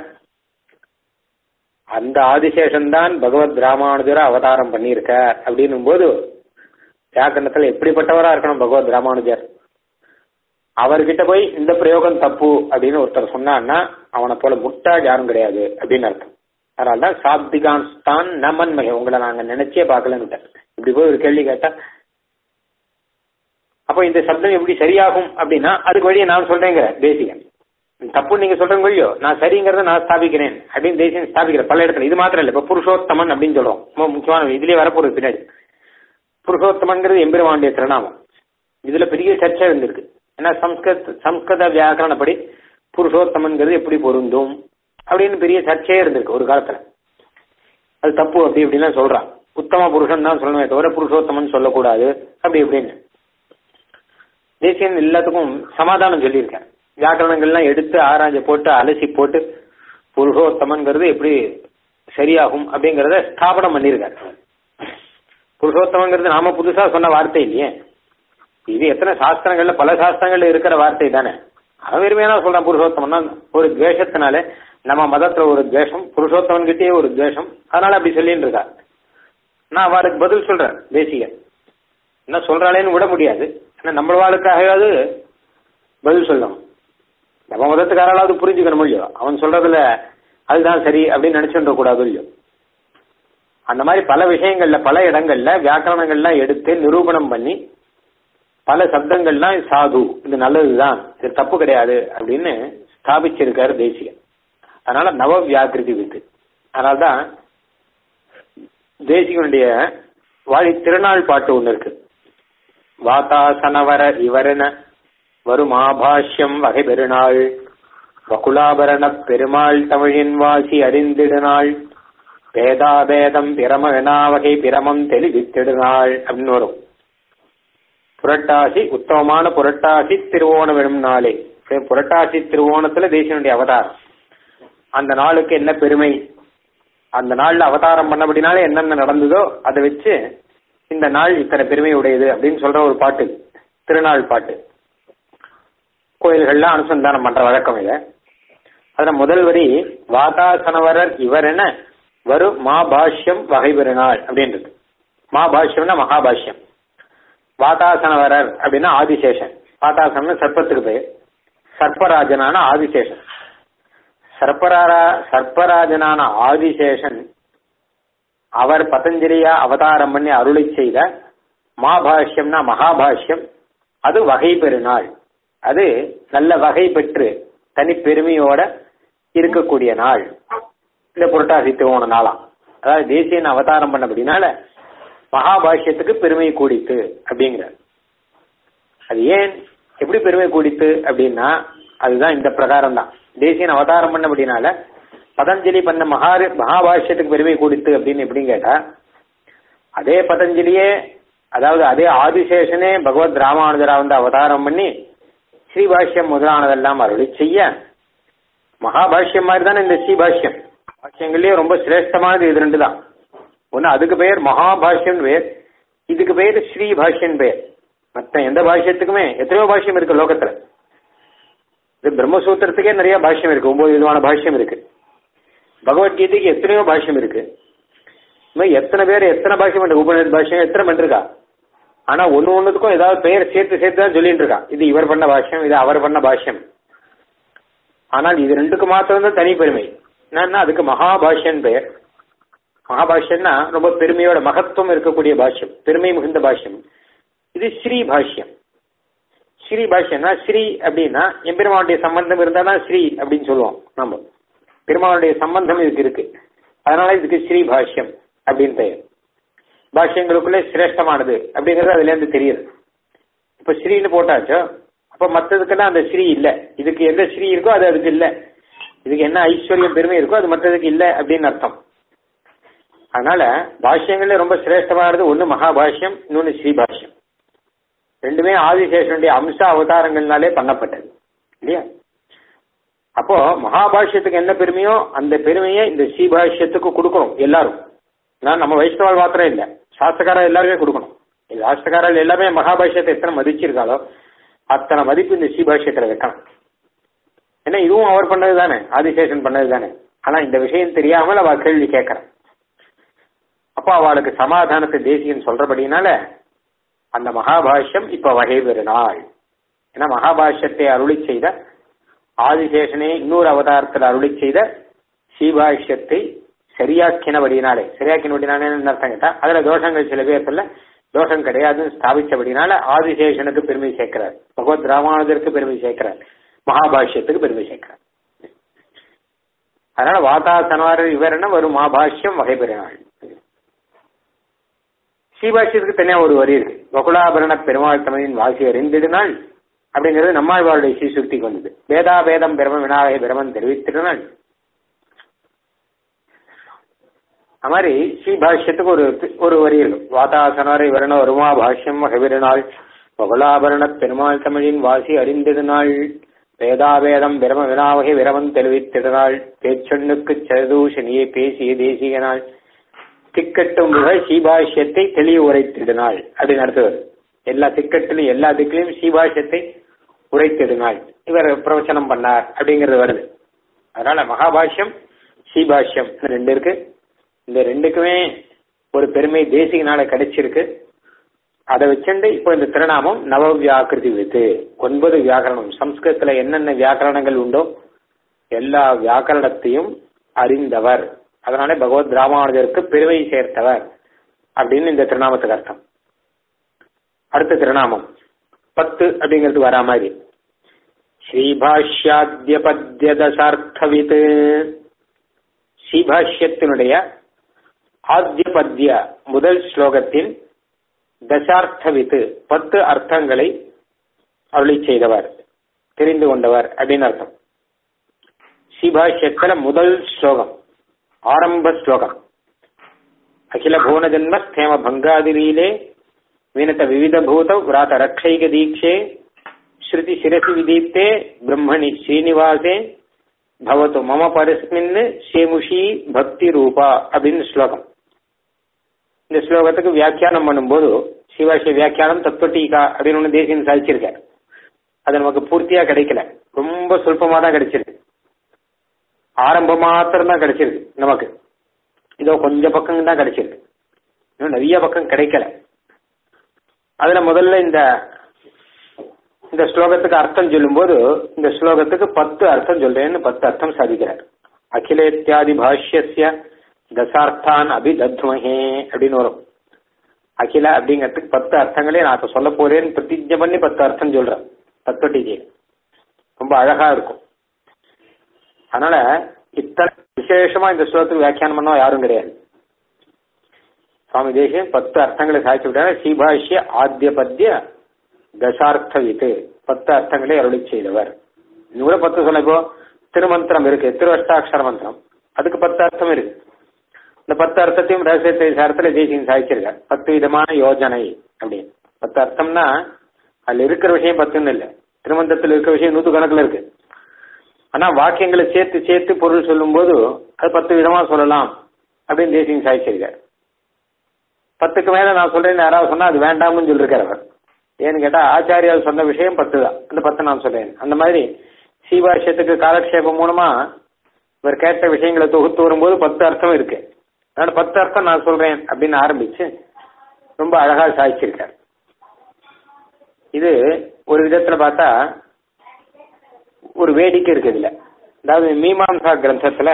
அந்த ஆதிசேஷன் தான் பகவத் ராமானுஜர அவதாரம் பண்ணியிருக்கார் அப்படின்னும் போது வியாக்கரணத்துல எப்படிப்பட்டவரா இருக்கணும் பகவத் ராமானுஜர் அவர்கிட்ட போய் இந்த பிரயோகம் தப்பு அப்படின்னு ஒருத்தர் சொன்னான்னா அவனை போல முட்டாள் யாரும் கிடையாது அப்படின்னு அர்த்தம் அதனால்தான் சாப்திகான்ஸ்தான் நமன்மை உங்களை நாங்க நினைச்சே பார்க்கலன்னு இப்படி போய் ஒரு கேள்வி கேட்டா அப்போ இந்த சப்தம் எப்படி சரியாகும் அப்படின்னா அதுக்கு வழியை நான் சொல்றேங்க தேசிகன் தப்பு நீங்க சொல்றீங்க இல்லையோ நான் சரிங்கிறத நான் ஸ்தாபிக்கிறேன் அப்படின்னு தேசியம் ஸ்தாபிக்கிறேன் பல இடத்துல இது மாத்திரம் இல்ல இப்ப புருஷோத்தமன் அப்படின்னு சொல்றோம் ரொம்ப முக்கியமான இதுலயே வரப்போறது பின்னாடி புருஷோத்தமன்கிறது எம்பெருமானுடைய திருநாமம் இதுல பெரிய சர்ச்சை இருந்திருக்கு ஏன்னா சம்ஸ்கிருத் சம்ஸ்கிருத வியாக்கரணப்படி புருஷோத்தமன்கிறது எப்படி பொருந்தும் அப்படின்னு பெரிய சர்ச்சையே இருந்திருக்கு ஒரு காலத்துல அது தப்பு அப்படி இப்படிலாம் சொல்றான் உத்தம புருஷன் தான் சொல்லணுமே தவிர புருஷோத்தமன் சொல்லக்கூடாது அப்படி இப்படின்னு தேசியன் எல்லாத்துக்கும் சமாதானம் சொல்லியிருக்கேன் வியாக்கரணங்கள்லாம் எடுத்து ஆராய்ச்சி போட்டு அலசி போட்டு புருஷோத்தமன்கிறது எப்படி சரியாகும் அப்படிங்கறத ஸ்தாபனம் பண்ணியிருக்காரு புருஷோத்தமங்கிறது நாம புதுசா சொன்ன வார்த்தை இல்லையே இது எத்தனை சாஸ்திரங்கள்ல பல சாஸ்திரங்கள்ல இருக்கிற வார்த்தை தானே அவன் வெறுமையான சொல்றான் புருஷோத்தமன்னா ஒரு துவேஷத்தினால நம்ம மதத்துல ஒரு துவேஷம் புருஷோத்தமன் கிட்டே ஒரு துவேஷம் அதனால அப்படி சொல்லிட்டு இருக்கா நான் அவருக்கு பதில் சொல்றேன் தேசிய என்ன சொல்றாளேன்னு விட முடியாது ஆனா நம்ம வாழ்க்காகவாவது பதில் சொல்லணும் நம்ம மதத்துக்காராலாவது புரிஞ்சுக்கணும் இல்லையோ அவன் சொல்றதுல அதுதான் சரி அப்படின்னு நினைச்சுட கூடாது இல்லையோ அந்த மாதிரி பல விஷயங்கள்ல பல இடங்கள்ல வியாக்கரணங்கள்லாம் எடுத்து நிரூபணம் பண்ணி பல சப்தங்கள்லாம் சாது இது நல்லதுதான் இது தப்பு கிடையாது அப்படின்னு ஸ்தாபிச்சிருக்காரு தேசியன் அதனால நவ வியாக்கிருதி வித்து அதனால்தான் தேசிகனுடைய வாழி திருநாள் பாட்டு ஒண்ணு இருக்கு வாதாசனவர இவரென வரும் ஆபாஷ்யம் வகை பெருநாள் வகுலாபரண பெருமாள் தமிழின் வாசி அறிந்திடுநாள் பேதாபேதம் பிரம வகை பிரமம் தெளிவித்திடுநாள் அப்படின்னு வரும் புரட்டாசி உத்தமமான புரட்டாசி திருவோணம் எனும் நாளே புரட்டாசி திருவோணத்துல தேசியனுடைய அவதாரம் அந்த நாளுக்கு என்ன பெருமை அந்த நாள்ல அவதாரம் பண்ணபடினால என்னென்ன நடந்ததோ அதை வச்சு இந்த நாள் இத்தனை பெருமை உடையது அப்படின்னு சொல்ற ஒரு பாட்டு திருநாள் பாட்டு கோயில்கள்லாம் அனுசந்தானம் பண்ற வழக்கம் இத அதுல முதல் வரி வாதாசனவரர் இவர் என வரும் மாபாஷ்யம் வகை பெருநாள் அப்படின்றது மாபாஷ்யம்னா மகாபாஷ்யம் வாதாசனவரர் அப்படின்னா ஆதிசேஷன் வாதாசனம் சர்ப்பத்துக்கு பேர் சர்ப்பராஜனான ஆதிசேஷன் சர்ப்பராரா சர்ப்பராஜனான ஆதிசேஷன் அவர் பதஞ்சலியா அவதாரம் பண்ணி அருளை செய்த மாபாஷ்யம்னா மகாபாஷ்யம் அது வகை பெருநாள் அது நல்ல வகை பெற்று தனி பெருமையோட இருக்கக்கூடிய நாள் இந்த புரட்டாசி திருவோண நாளாம் அதாவது தேசியன் அவதாரம் பண்ணபடினால மகாபாஷ்யத்துக்கு பெருமை கூடித்து அப்படிங்கிற அது ஏன் எப்படி பெருமை கூடித்து அப்படின்னா அதுதான் இந்த பிரகாரம் தான் தேசியன் அவதாரம் பண்ணபடினால பதஞ்சலி பண்ண மகா மகாபாஷ்யத்துக்கு பெருமை கூடித்து அப்படின்னு எப்படின்னு கேட்டா அதே பதஞ்சலியே அதாவது அதே ஆதிசேஷனே பகவத் ராமானுஜரா வந்து அவதாரம் பண்ணி ஸ்ரீபாஷ்யம் முதலானதெல்லாம் அருளி செய்ய மகாபாஷ்யம் மாதிரி தானே இந்த ஸ்ரீபாஷ்யம் பாஷ்யங்கள்லயே ரொம்ப சிரேஷ்டமானது இது ரெண்டு தான் ஒன்னு அதுக்கு பெயர் மகாபாஷ்யம் பெயர் இதுக்கு பெயர் ஸ்ரீ பாஷ்யம் பெயர் மற்ற எந்த பாஷ்யத்துக்குமே எத்தனையோ பாஷ்யம் இருக்கு லோகத்துல இது பிரம்மசூத்திரத்துக்கே நிறைய பாஷ்யம் இருக்கு ஒன்பது விதமான பாஷ்யம் இருக்கு பகவத்கீதைக்கு எத்தனையோ பாஷ்யம் இருக்கு எத்தனை பேர் எத்தனை பாஷ்யம் இருக்கு உபநிஷத் பாஷ்யம் எத்தனை பண்ணிருக்கா ஆனா ஒன்னு ஒண்ணுத்துக்கும் ஏதாவது பெயர் சேர்த்து சேர்த்து தான் சொல்லிட்டு இருக்கான் இது இவர் பண்ண பாஷ்யம் இது அவர் பண்ண பாஷ்யம் ஆனால் இது ரெண்டுக்கு மாத்திரம் தான் தனி பெருமை என்னன்னா அதுக்கு மகாபாஷ்யன் பெயர் மகாபாஷ்யம்னா ரொம்ப பெருமையோட மகத்துவம் இருக்கக்கூடிய பாஷ்யம் பெருமை மிகுந்த பாஷ்யம் இது ஸ்ரீ பாஷ்யம் ஸ்ரீ பாஷ்யம்னா ஸ்ரீ அப்படின்னா எம்பெருமானுடைய சம்பந்தம் இருந்தா தான் ஸ்ரீ அப்படின்னு சொல்லுவோம் நம்ம பெருமானுடைய சம்பந்தம் இதுக்கு இருக்கு அதனால இதுக்கு ஸ்ரீ பாஷ்யம் அப்படின்னு பெயர் பாஷ்யங்களுக்குள்ளே சிரேஷ்டமானது அப்படிங்கிறது அதுல இருந்து தெரியுது இப்ப ஸ்ரீன்னு போட்டாச்சோ அப்ப மற்றதுக்கெல்லாம் அந்த ஸ்ரீ இல்ல இதுக்கு எந்த ஸ்ரீ இருக்கோ அது அதுக்கு இல்ல இதுக்கு என்ன ஐஸ்வர்யம் பெருமை இருக்கோ அது மற்றதுக்கு இல்ல அப்படின்னு அர்த்தம் அதனால பாஷ்யங்கள்ல ரொம்ப சிரேஷ்டமானது ஒண்ணு மகாபாஷ்யம் இன்னொன்னு ஸ்ரீபாஷ்யம் ரெண்டுமே ஆதிசேஷனுடைய அம்ச அவதாரங்கள்னாலே பண்ணப்பட்டது இல்லையா அப்போ மகாபாஷ்யத்துக்கு என்ன பெருமையோ அந்த பெருமையை இந்த ஸ்ரீபாஷ்யத்துக்கு கொடுக்கணும் எல்லாரும் நான் நம்ம வைஷ்ணவால் மாத்திரம் இல்ல சாஸ்திரக்காரர் எல்லாருமே கொடுக்கணும் சாஸ்திரக்காரர்கள் எல்லாமே மகாபாஷ்யத்தை எத்தனை மதிச்சிருக்காளோ அத்தனை மதிப்பு இந்த ஸ்ரீபாஷ்யத்துல வைக்கணும் ஏன்னா இதுவும் அவர் பண்ணது தானே ஆதிசேஷன் பண்ணது தானே ஆனா இந்த விஷயம் தெரியாமல் அவ கேள்வி கேட்கறான் அப்போ அவளுக்கு சமாதானத்தை தேசியன் சொல்றபடினால அந்த மகாபாஷ்யம் இப்ப வகை பெறுநாள் ஏன்னா மகாபாஷ்யத்தை அருளி செய்த ஆதிசேஷனே இன்னொரு அவதாரத்தில் அருளி செய்த ஸ்ரீபாஷ்யத்தை சரியாக்கினபடினாலே சரியாக்கினபடினாலே என்ன அர்த்தம் கேட்டா அதுல தோஷங்கள் சில பேர்த்துல தோஷம் கிடையாதுன்னு ஸ்தாபிச்சபடினால ஆதிசேஷனுக்கு பெருமை சேர்க்கிறார் பகவத் ராமானுஜருக்கு பெருமை சேர்க்கிறார் மகாபாஷ்யத்துக்கு பெருமை சேர்க்கிறார் அதனால வாதாசனார் இவர் என்ன ஒரு மகாபாஷ்யம் வகை பெறினாள் ஸ்ரீபாஷ்யத்துக்கு தனியா ஒரு வரி இருக்கு வகுலாபரண பெருமாள் தமிழின் வாசி அறிந்திடுநாள் அப்படிங்கிறது நம்மாழ்வாருடைய ஸ்ரீசுக்திக்கு வந்தது வேதா வேதம் பிரம விநாயக பிரமன் தெரிவித்திருநாள் அது மாதிரி ஸ்ரீபாஷ்யத்துக்கு ஒரு ஒரு வரி இருக்கு வாதாசனாரை வரண வருமா பாஷ்யம் வகைவிருநாள் வகுலாபரண பெருமாள் தமிழின் வாசி அறிந்திடுநாள் வேதாவேதம் பிரம வினாவகை விரமன் தெரிவித்திடுநாள் பேச்சொன்னுக்கு சதுஷனியை பேசிய தேசியனாள் திக்கட்டும் மிக சீபாஷ்யத்தை தெளிவு உரைத்திடுநாள் அப்படின்னு அடுத்தது எல்லா திக்கட்டிலும் எல்லா திக்கிலையும் சீபாஷ்யத்தை உரைத்திடுநாள் இவர் பிரவச்சனம் பண்ணார் அப்படிங்கிறது வருது அதனால மகாபாஷ்யம் சீபாஷ்யம் ரெண்டு இருக்கு இந்த ரெண்டுக்குமே ஒரு பெருமை தேசிகனால கிடைச்சிருக்கு அதை வச்சுட்டு இப்போ இந்த திருநாமம் நவ வியாக்கிருதி வித்து ஒன்பது வியாக்கரணம் சம்ஸ்கிருதத்துல என்னென்ன வியாக்கரணங்கள் உண்டோ எல்லா வியாக்கரணத்தையும் அறிந்தவர் அதனால பகவத் ராமானுஜருக்கு பெருமை சேர்த்தவர் அப்படின்னு இந்த திருநாமத்துக்கு அர்த்தம் அடுத்த திருநாமம் பத்து அப்படிங்கிறது வரா மாதிரி ஸ்ரீபாஷ்யாத்திய பத்திய தசார்த்தவித் ஸ்ரீபாஷ்யத்தினுடைய ஆத்திய பத்திய முதல் ஸ்லோகத்தின் தசார்த்தவித்து பத்து அர்த்தங்களை அருளி செய்தவர் தெரிந்து கொண்டவர் அப்படின்னு அர்த்தம் ஸ்ரீபாஷ்யத்துல முதல் ஸ்லோகம் ஆரம்ப ஸ்லோகம் அகில புவன ஜன்ம ஸ்தேம பங்காதிரீலே வினத விவித பூத விராத ரக்ஷைக தீட்சே ஸ்ருதி சிரசி விதீப்தே பிரம்மணி ஸ்ரீனிவாசே பவத்து மம பரஸ்மின் சேமுஷி பக்தி ரூபா அப்படின்னு ஸ்லோகம் இந்த ஸ்லோகத்துக்கு வியாக்கியானம் பண்ணும்போது சிவாசிய வியாக்கியானம் தத்துவட்டீகா அப்படின்னு ஒன்று தேசியம் சாதிச்சிருக்கார் அது நமக்கு பூர்த்தியா கிடைக்கல ரொம்ப சொல்பமா தான் கிடைச்சிருக்கு ஆரம்பம் மாத்திரம் தான் கிடைச்சிருக்கு நமக்கு இதோ கொஞ்சம் பக்கம் தான் கிடைச்சிருக்கு இன்னும் நிறைய பக்கம் கிடைக்கல அதுல முதல்ல இந்த இந்த ஸ்லோகத்துக்கு அர்த்தம் சொல்லும்போது இந்த ஸ்லோகத்துக்கு பத்து அர்த்தம் சொல்றேன்னு பத்து அர்த்தம் சாதிக்கிறார் அகிலேத்தியாதி பாஷ்யசிய தசார்த்தான் அபிதத்மஹே அப்படின்னு வரும் அகில அப்படிங்கிறதுக்கு பத்து அர்த்தங்களே நான் இப்ப சொல்ல போறேன்னு பிரதிஜை பண்ணி பத்து அர்த்தம் சொல்றேன் தத்துவட்டிஜி ரொம்ப அழகா இருக்கும் அதனால இத்தனை விசேஷமா இந்த ஸ்லோகத்துக்கு வியாக்கியானம் பண்ணா யாரும் கிடையாது சுவாமி தேசியம் பத்து அர்த்தங்களை சாதிச்சு விட்டாங்க ஸ்ரீபாஷ்ய ஆத்திய பத்திய தசார்த்த வித்து பத்து அர்த்தங்களை அருளி செய்தவர் இன்னும் கூட பத்து சொல்ல இப்போ திருமந்திரம் இருக்கு திருவஷ்டாட்சர மந்திரம் அதுக்கு பத்து அர்த்தம் இருக்கு இந்த பத்து அர்த்தத்தையும் ரகசியத்தை சாரத்துல தேசியம் சாதிச்சிருக்கார் பத்து விதமான யோஜனை அப்படின்னு பத்து அர்த்தம்னா அதுல இருக்கிற விஷயம் பத்துன்னு இல்லை திருமந்திரத்தில் இருக்கிற விஷயம் நூத்து கணக்குல இருக்கு ஆனா வாக்கியங்களை சேர்த்து சேர்த்து பொருள் சொல்லும்போது அது பத்து விதமா சொல்லலாம் அப்படின்னு தேசியம் சாதிச்சிருக்கார் பத்துக்கு மேல நான் சொல்றேன் யாராவது சொன்னா அது வேண்டாம்னு சொல்லிருக்கார் அவர் ஏன்னு கேட்டா ஆச்சாரியால் சொன்ன விஷயம் பத்து தான் அந்த பத்து நான் சொல்றேன் அந்த மாதிரி சீபாஷ்யத்துக்கு காலக்ஷேபம் மூலமா இவர் கேட்ட விஷயங்களை தொகுத்து வரும்போது பத்து அர்த்தம் இருக்கு அதனால பத்து அர்த்தம் நான் சொல்றேன் அப்படின்னு ஆரம்பிச்சு ரொம்ப அழகா சாதிச்சிருக்கார் இது ஒரு விதத்துல பார்த்தா ஒரு வேடிக்கை இருக்கு இதுல அதாவது மீமாம்சா கிரந்தத்துல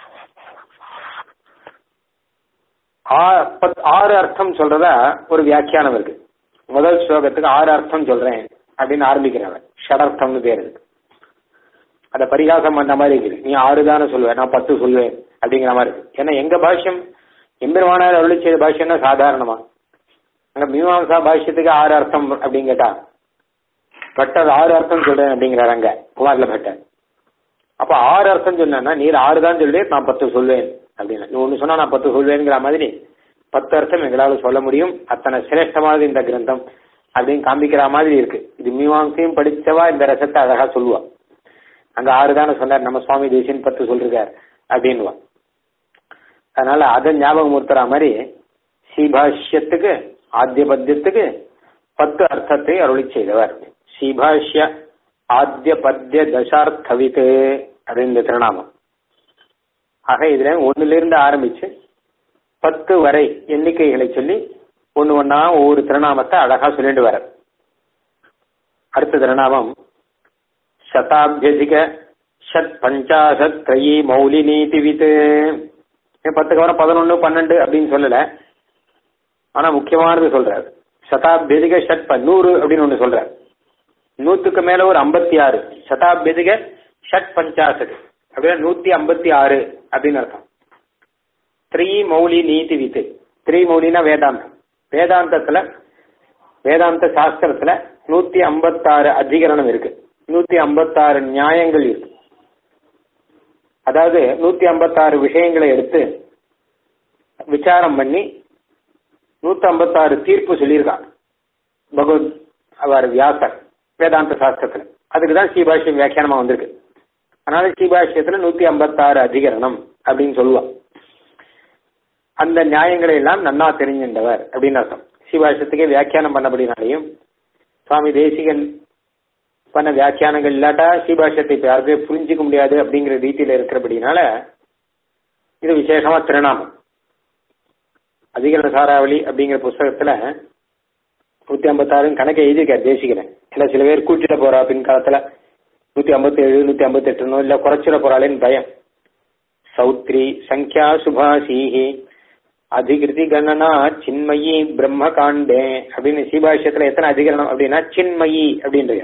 ஆறு அர்த்தம் சொல்றதா ஒரு வியாக்கியானம் இருக்கு முதல் ஸ்லோகத்துக்கு ஆறு அர்த்தம் சொல்றேன் அப்படின்னு ஆரம்பிக்கிறவன் ஷடர்த்தம்னு பேர் இருக்கு அத பரிகாசம் பண்ண மாதிரி இருக்குது நீ ஆறு தானே சொல்லுவேன் நான் பத்து சொல்லுவேன் அப்படிங்கிற மாதிரி இருக்கு ஏன்னா எங்க பாஷ்யம் எம்பெருமானார் அருளி செய்த பாஷ்யம்னா சாதாரணமா அங்க மீமாம்சா பாஷ்யத்துக்கு ஆறு அர்த்தம் அப்படின்னு கேட்டா பட்டர் ஆறு அர்த்தம் சொல்றேன் அப்படிங்கிறார் அங்க குமாரில பட்டர் அப்ப ஆறு அர்த்தம் சொன்னா நீர் ஆறு தான் சொல்லு நான் பத்து சொல்வேன் அப்படின்னு நீ ஒண்ணு சொன்னா நான் பத்து சொல்வேங்கிற மாதிரி பத்து அர்த்தம் எங்களால சொல்ல முடியும் அத்தனை சிரேஷ்டமானது இந்த கிரந்தம் அப்படின்னு காமிக்கிற மாதிரி இருக்கு இது மீமாம்சையும் படிச்சவா இந்த ரசத்தை அழகா சொல்லுவா அங்க ஆறு தானே சொன்னார் நம்ம சுவாமி தேசியன் பத்து சொல்றார் அப்படின்வா அதனால அதை ஞாபகம் ஊத்துற மாதிரி ஸ்ரீபாஷ்யத்துக்கு ஆத்திய பத்தியத்துக்கு பத்து அர்த்தத்தை அருளி செய்தவர் ஸ்ரீபாஷ்ய ஆத்திய பத்திய தசார்த்தவித்து அப்படின்னு இந்த திருநாமம் ஆக இதுல ஒண்ணுல இருந்து ஆரம்பிச்சு பத்து வரை எண்ணிக்கைகளை சொல்லி ஒண்ணு ஒன்னா ஒவ்வொரு திருநாமத்தை அழகா சொல்லிட்டு வர அடுத்த திருநாமம் சதாபியதிக ஷட் பஞ்சாசத் த்ரயி மௌலி நீதிவித் பத்துக்கு வர பதினொன்னு பன்னெண்டு அப்படின்னு சொல்லல ஆனா முக்கியமானது சொல்றாரு சதாபியதிக ஷட் ப- நூறு அப்படின்னு ஒண்ணு சொல்றாரு நூத்துக்கு மேல ஒரு ஐம்பத்தி ஆறு சதாபியதிக ஷட் பஞ்சாசத் அப்படின்னா நூத்தி ஐம்பத்தி ஆறு அப்படின்னு அர்த்தம் த்ரீ மௌலி நீதி வித்து த்ரீ மௌலினா வேதாந்தம் வேதாந்தத்துல வேதாந்த சாஸ்திரத்துல நூத்தி ஐம்பத்தாறு அதிகரணம் இருக்கு நூத்தி ஐம்பத்தாறு நியாயங்கள் இருக்கு அதாவது நூத்தி ஐம்பத்தாறு விஷயங்களை எடுத்து விசாரம் பண்ணி நூத்தி ஐம்பத்தாறு தீர்ப்பு சொல்லியிருக்காங்க பகவத் அவர் வியாசர் வேதாந்த சாஸ்திரத்துல அதுக்கு தான் ஸ்ரீபாஷ்யம் வியாக்கியானமா வந்திருக்கு அதனால ஸ்ரீபாஷ்யத்துல நூத்தி ஐம்பத்தாறு அதிகரணம் அப்படின்னு சொல்லுவான் அந்த நியாயங்களை எல்லாம் நன்னா தெரிஞ்சின்றவர் அப்படின்னு அர்த்தம் ஸ்ரீபாஷ்யத்துக்கே வியாக்கியானம் பண்ணபடினாலையும் சுவாமி தேசிகன் பண்ண வியாக்கியானங்கள் இல்லாட்டா ஸ்ரீபாஷ்யத்தை இப்ப யாருக்குமே புரிஞ்சுக்க முடியாது அப்படிங்கிற ரீதியில இருக்கிறபடினால இது விசேஷமா திருநாமம் அதிகரண சாராவளி அப்படிங்கிற புஸ்தகத்துல நூத்தி ஐம்பத்தாறு கணக்கை எழுதியிருக்காரு தேசிகனை இல்ல சில பேர் கூட்டிட போறா பின்காலத்துல நூத்தி ஐம்பத்தி ஏழு நூத்தி ஐம்பத்தி எட்டுனோ இல்ல குறைச்சிட போறாளேன்னு பயம் சௌத்ரி சங்கியா சுபாசீஹி அதிகிருதி கணனா சின்மயி பிரம்ம காண்டே அப்படின்னு சீபாஷ்யத்துல எத்தனை அதிகரணம் அப்படின்னா சின்மயி அப்படின்றது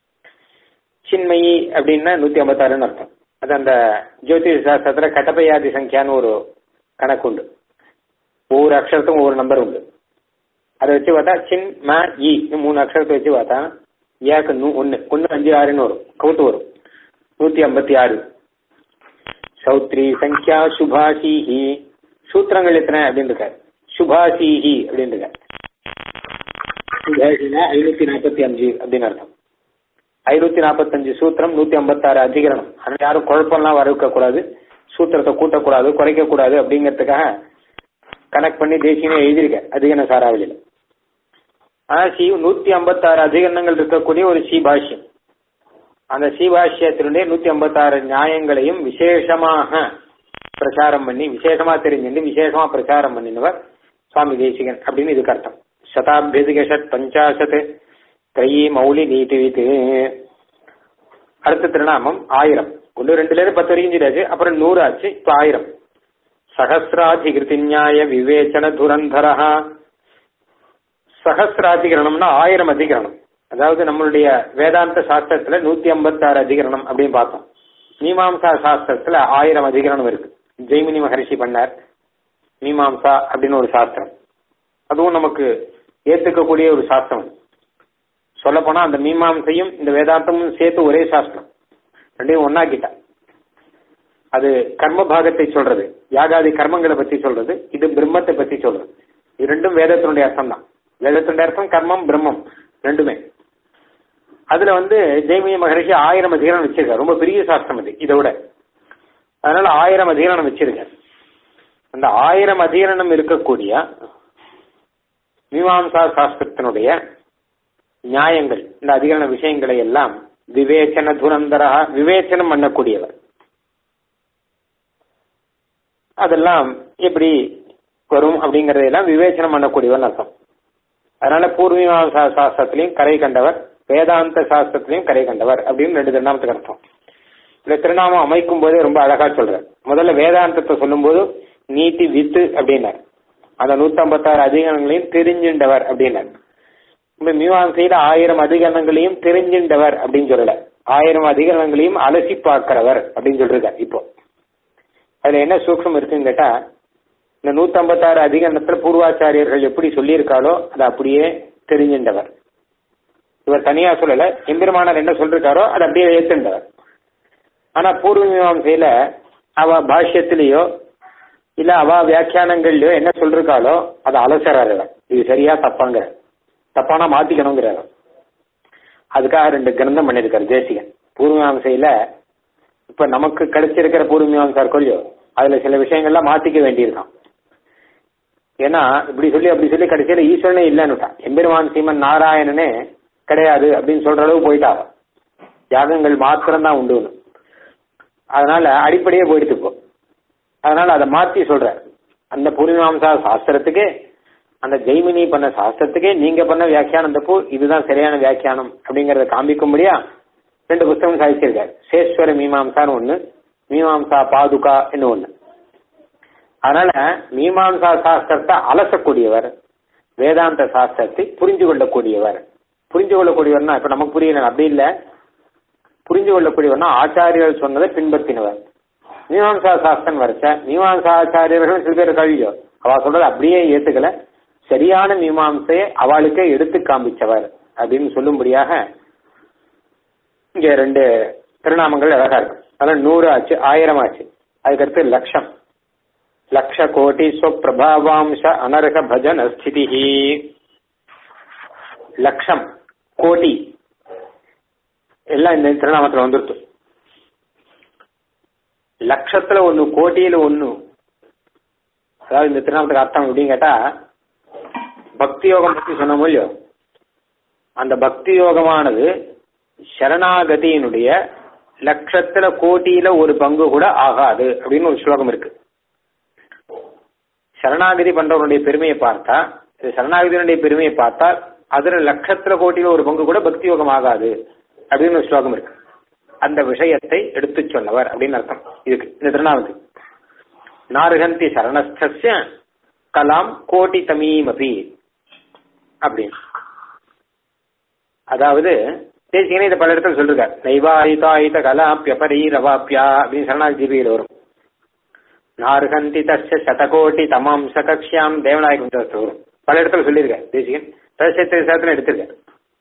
சின்மயி அப்படின்னா நூத்தி ஐம்பத்தாறுன்னு அர்த்தம் அது அந்த ஜோதிஷ சாஸ்திரத்துல கட்டபையாதி சங்கியான்னு ஒரு கணக்கு உண்டு ஒவ்வொரு அக்ஷரத்துக்கும் ஒவ்வொரு நம்பர் உண்டு அதை வச்சு பார்த்தா சின் ம இ மூணு அக்ஷரத்தை வச்சு பார்த்தா ஏக்கு நூ ஒன்னு ஒன்னு அஞ்சு ஆறுன்னு வரும் கவுத்து வரும் நூத்தி ஐம்பத்தி ஆறு சௌத்ரி சங்கியா சுபாஷிஹி சூத்திரங்கள் எத்தனை அப்படின்னு இருக்காரு சுபாஷிஹி அப்படின்னு இருக்காரு சுபாஷினா ஐநூத்தி நாற்பத்தி அஞ்சு அப்படின்னு அர்த்தம் ஐநூத்தி நாற்பத்தஞ்சு சூத்திரம் நூத்தி ஐம்பத்தாறு அதிகரணம் அதனால யாரும் குழப்பம்லாம் வரவிக்க கூடாது சூத்திரத்தை கூட்டக்கூடாது குறைக்க கூடாது அப்படிங்கிறதுக்காக கனெக்ட் பண்ணி தேசியமே எழுதியிருக்காரு அதிகரண சாராவளியில ஆனா சி நூத்தி ஐம்பத்தாறு அதிகரணங்கள் இருக்கக்கூடிய ஒரு சீபாஷ்யம் அந்த சீபாஷ்யத்தினுடைய நூத்தி ஐம்பத்தாறு நியாயங்களையும் விசேஷமாக பிரச்சாரம் பண்ணி விசேஷமா தெரிஞ்சுட்டு விசேஷமா பிரச்சாரம் பண்ணினவர் சுவாமி தேசிகன் அப்படின்னு இதுக்கு அர்த்தம் சதாபியதிக ஷட் பஞ்சாசத் கையி மௌலி நீதி வீத்து அடுத்த திருநாமம் ஆயிரம் ஒன்று ரெண்டுல இருந்து பத்து வரைக்கும் சொல்லியாச்சு அப்புறம் நூறு ஆச்சு இப்ப ஆயிரம் சகசிராதிகிருதி நியாய விவேச்சன துரந்தரஹா சகசிராதிகரணம்னா ஆயிரம் அதிகரணம் அதாவது நம்மளுடைய வேதாந்த சாஸ்திரத்துல நூத்தி ஐம்பத்தாறு அதிகரணம் அப்படின்னு பார்த்தோம் மீமாம்சா சாஸ்திரத்துல ஆயிரம் அதிகரணம் இருக்கு ஜெய்மினி மகரிஷி பண்ணார் மீமாம்சா அப்படின்னு ஒரு சாஸ்திரம் அதுவும் நமக்கு ஏத்துக்கக்கூடிய ஒரு சாஸ்திரம் சொல்ல போனா அந்த மீமாம்சையும் இந்த வேதாந்தமும் சேர்த்து ஒரே சாஸ்திரம் ரெண்டையும் ஒன்னாக்கிட்டா அது கர்ம பாகத்தை சொல்றது யாகாதி கர்மங்களை பத்தி சொல்றது இது பிரம்மத்தை பத்தி சொல்றது இது ரெண்டும் வேதத்தினுடைய அர்த்தம் தான் வேதத்தினுடைய அர்த்தம் கர்மம் பிரம்மம் ரெண்டுமே அதுல வந்து ஜெய்மிய மகரிஷி ஆயிரம் அதிகரணம் வச்சிருக்காரு ரொம்ப பெரிய சாஸ்திரம் அது இதை விட அதனால ஆயிரம் அதிகரணம் வச்சிருக்காரு அந்த ஆயிரம் அதிகரணம் இருக்கக்கூடிய மீமாம்சா சாஸ்திரத்தினுடைய நியாயங்கள் இந்த அதிகரண விஷயங்களை எல்லாம் விவேச்சன துரந்தரா விவேச்சனம் பண்ணக்கூடியவர் அதெல்லாம் எப்படி வரும் அப்படிங்கறதெல்லாம் விவேச்சனம் பண்ணக்கூடியவர் அர்த்தம் அதனால பூர்வீமாசா சாஸ்திரத்திலையும் கரை கண்டவர் வேதாந்த சாஸ்திரத்திலையும் கரை கண்டவர் அப்படின்னு ரெண்டு திருநாமத்துக்கு அர்த்தம் இந்த திருநாமம் அமைக்கும் போதே ரொம்ப அழகா சொல்றார் முதல்ல வேதாந்தத்தை சொல்லும்போது நீதி வித்து அப்படின்னார் அந்த நூத்தம்பத்தாறு அதிகரணங்களையும் தெரிஞ்சின்றவர் அப்படின்னார் இப்ப மீமாசையில ஆயிரம் அதிகரணங்களையும் தெரிஞ்சின்றவர் அப்படின்னு சொல்லல ஆயிரம் அதிகரணங்களையும் அலசி பார்க்கிறவர் அப்படின்னு சொல்றாரு இப்போ அதுல என்ன சூக்ஷம் இருக்குன்னு கேட்டா இந்த நூத்தம்பத்தாறு அதிகரணத்துல பூர்வாச்சாரியர்கள் எப்படி சொல்லியிருக்காளோ அதை அப்படியே தெரிஞ்சின்றவர் இவர் தனியா சொல்லல எம்பெருமானார் என்ன சொல்லிருக்காரோ அதை அப்படியே ஏத்துண்டவர் ஆனா பூர்வ மீமாசையில அவ பாஷ்யத்திலேயோ இல்ல அவ வியாக்கியானங்கள்லயோ என்ன சொல்லிருக்காளோ அதை அலசறாரு அவர். இது சரியா தப்பாங்க தப்பானா மாத்திக்கணுங்கிறாரு அதுக்காக ரெண்டு கிரந்தம் பண்ணிருக்காரு தேசிகன் பூர்வீமாசையில இப்ப நமக்கு கிடைச்சிருக்கிற பூர்வீமாசா இருக்கோ அதுல சில விஷயங்கள்லாம் மாத்திக்க வேண்டியிருக்கான் ஏன்னா இப்படி சொல்லி அப்படி சொல்லி கடைசியில ஈஸ்வரனே இல்லைன்னுட்டான் எம்பெருமான் சீமன் நாராயணனே கிடையாது அப்படின்னு சொல்ற அளவு போயிட்டா அவ. யாகங்கள் மாத்திரம்தான் உண்டுன்னு அதனால அடிப்படையே போயிடுத்து இப்போ அதனால அதை மாத்தி சொல்ற அந்த பூர்வீமாம்சா சாஸ்திரத்துக்கே அந்த ஜெய்மினி பண்ண சாஸ்திரத்துக்கே நீங்க பண்ண வியாக்கியானம் தப்பு இதுதான் சரியான வியாக்கியானம் அப்படிங்கறத காண்பிக்கும்படியா ரெண்டு புஸ்தகம் சாதிச்சிருக்காரு சேஸ்வர மீமாம்சான்னு ஒண்ணு மீமாம்சா பாதுகா என்று ஒண்ணு அதனால மீமாம்சா சாஸ்திரத்தை அலசக்கூடியவர் வேதாந்த சாஸ்திரத்தை புரிஞ்சு கொள்ளக்கூடியவர் புரிஞ்சு கொள்ளக்கூடியவர்னா இப்ப நமக்கு புரியல அப்படி இல்ல புரிஞ்சு கொள்ளக்கூடியவர்னா ஆச்சாரியர்கள் சொன்னதை பின்பற்றினவர் மீமாம்சா சாஸ்திரம் வரைச்ச மீமாம்சா ஆச்சாரியர்கள் சில பேர் கழியோ அவ சொல்றது அப்படியே ஏத்துக்கல சரியான மீமாம்சையை அவளுக்கே எடுத்து காண்பிச்சவர் அப்படின்னு சொல்லும்படியாக இங்க ரெண்டு திருநாமங்கள் அழகா இருக்கு அதெல்லாம் நூறு ஆச்சு ஆயிரம் ஆச்சு அதுக்கடுத்து லட்சம் லக்ஷ கோட்டி ஸ்வப்பிரபாவாம்ச அனர்ஹ பஜன ஸ்திதி லட்சம் கோட்டி எல்லாம் இந்த திருநாமத்துல வந்துருத்து லட்சத்துல ஒண்ணு கோட்டியில ஒண்ணு அதாவது இந்த திருநாமத்துக்கு அர்த்தம் எப்படின்னு கேட்டா பக்தி யோகம் பத்தி சொன்ன இல்லையோ அந்த பக்தி யோகமானது சரணாகதியினுடைய லட்சத்துல கோட்டியில ஒரு பங்கு கூட ஆகாது அப்படின்னு ஒரு ஸ்லோகம் இருக்கு சரணாகதி பண்றவனுடைய பெருமையை பார்த்தா இது சரணாகதியினுடைய பெருமையை பார்த்தா அதுல லட்சத்துல கோட்டியில ஒரு பங்கு கூட பக்தி யோகம் ஆகாது அப்படின்னு ஒரு ஸ்லோகம் இருக்கு அந்த விஷயத்தை எடுத்து சொன்னவர் அப்படின்னு அர்த்தம் இதுக்கு இந்த திருநாவுக்கு நாருகந்தி சரணஸ்திய கலாம் கோட்டி தமீமபி அப்படின்னு அதாவது தேசிகனே இதை பல இடத்துல சொல்லிருக்கார் நைவாயுதாயுத கலாப்பியபரி ரவாப்பியா அப்படின்னு சரணாகி தீபியில் வரும் நார்கந்தி தஸ்ய சதகோட்டி தமாம்ச கக்ஷியாம் தேவநாயகம் வரும் பல இடத்துல சொல்லியிருக்கார் தேசிகன் ரகசியத்திரத்துல எடுத்திருக்கார்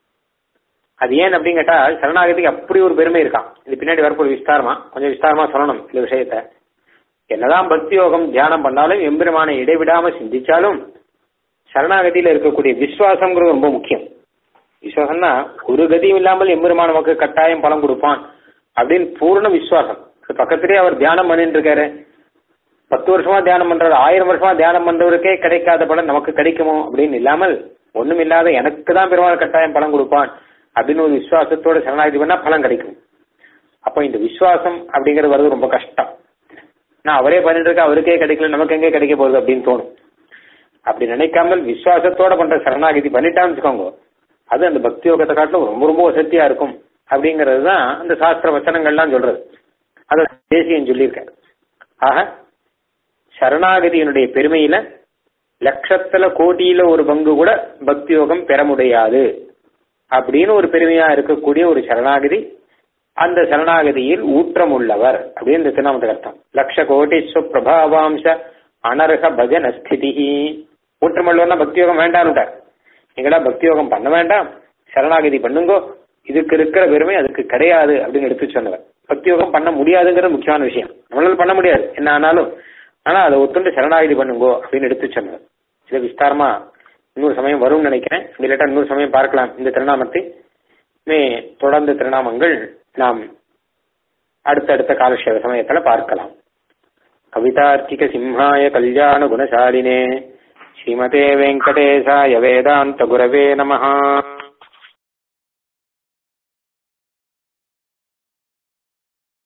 அது ஏன் அப்படின்னு கேட்டா சரணாகதிக்கு அப்படி ஒரு பெருமை இருக்கான் இது பின்னாடி வரக்கூடிய விஸ்தாரமா கொஞ்சம் விஸ்தாரமா சொல்லணும் இந்த விஷயத்த என்னதான் பக்தி யோகம் தியானம் பண்ணாலும் எம்பெருமானை இடைவிடாம சிந்திச்சாலும் சரணாகதியில இருக்கக்கூடிய விசுவாசம்ங்கிறது ரொம்ப முக்கியம் விசுவாசம்னா ஒரு கதியும் இல்லாமல் எம்பெருமான் நமக்கு கட்டாயம் பலம் கொடுப்பான் அப்படின்னு பூர்ண விசுவாசம் பக்கத்திலேயே அவர் தியானம் பண்ணிட்டு இருக்காரு பத்து வருஷமா தியானம் பண்றாரு ஆயிரம் வருஷமா தியானம் பண்றவருக்கே கிடைக்காத பலன் நமக்கு கிடைக்குமோ அப்படின்னு இல்லாமல் ஒண்ணும் இல்லாத எனக்கு தான் பெருமாள் கட்டாயம் பலன் கொடுப்பான் அப்படின்னு ஒரு விசுவாசத்தோட சரணாகதி பண்ணா பலன் கிடைக்கும் அப்போ இந்த விசுவாசம் அப்படிங்கிறது வர்றது ரொம்ப கஷ்டம் நான் அவரே பண்ணிட்டு இருக்க அவருக்கே கிடைக்கல நமக்கு எங்கே கிடைக்க போகுது அப்படின்னு தோணும் அப்படி நினைக்காமல் விசுவாசத்தோட பண்ற சரணாகதி பண்ணிட்டான்னு வச்சுக்கோங்க அது அந்த பக்தி யோகத்தை காட்டிலும் ரொம்ப ரொம்ப வசதியா இருக்கும் அப்படிங்கிறது தான் அந்த சாஸ்திர வச்சனங்கள்லாம் சொல்றது அதை தேசியம் சொல்லியிருக்காரு ஆக சரணாகதியினுடைய பெருமையில லட்சத்துல கோட்டியில ஒரு பங்கு கூட பக்தி யோகம் பெற முடியாது அப்படின்னு ஒரு பெருமையா இருக்கக்கூடிய ஒரு சரணாகதி அந்த சரணாகதியில் ஊற்றம் உள்ளவர் அப்படின்னு இந்த திருநாமத்துக்கு அர்த்தம் லட்ச கோட்டீஸ்வ பிரபாவாம்ச அனர்ஹ பஜன ஸ்திதி ஊற்றமுள்ளவர்னா பக்தி யோகம் வேண்டாம்ட்டார் நீங்களா பக்தி யோகம் பண்ண வேண்டாம் சரணாகதி பண்ணுங்கோ இதுக்கு இருக்கிற பெருமை அதுக்கு கிடையாது அப்படின்னு எடுத்து சொன்னவர் பக்தி யோகம் பண்ண முடியாதுங்கிறது முக்கியமான விஷயம் நம்மளால பண்ண முடியாது என்ன ஆனாலும் ஆனா அதை ஒத்துண்டு சரணாகதி பண்ணுங்கோ அப்படின்னு எடுத்து சொன்னவர் இதை விஸ்தாரமா இன்னொரு சமயம் வரும்னு நினைக்கிறேன் இல்லாட்டா இன்னொரு சமயம் பார்க்கலாம் இந்த திருநாமத்தை மே தொடர்ந்து திருநாமங்கள் நாம் அடுத்தடுத்த காலக்ஷேப சமயத்துல பார்க்கலாம் கவிதார்க்கிக சிம்ஹாய கல்யாண குணசாலினே ஸ்ரீமதே வெங்கடேசாய வேதாந்த குரவே நமஹா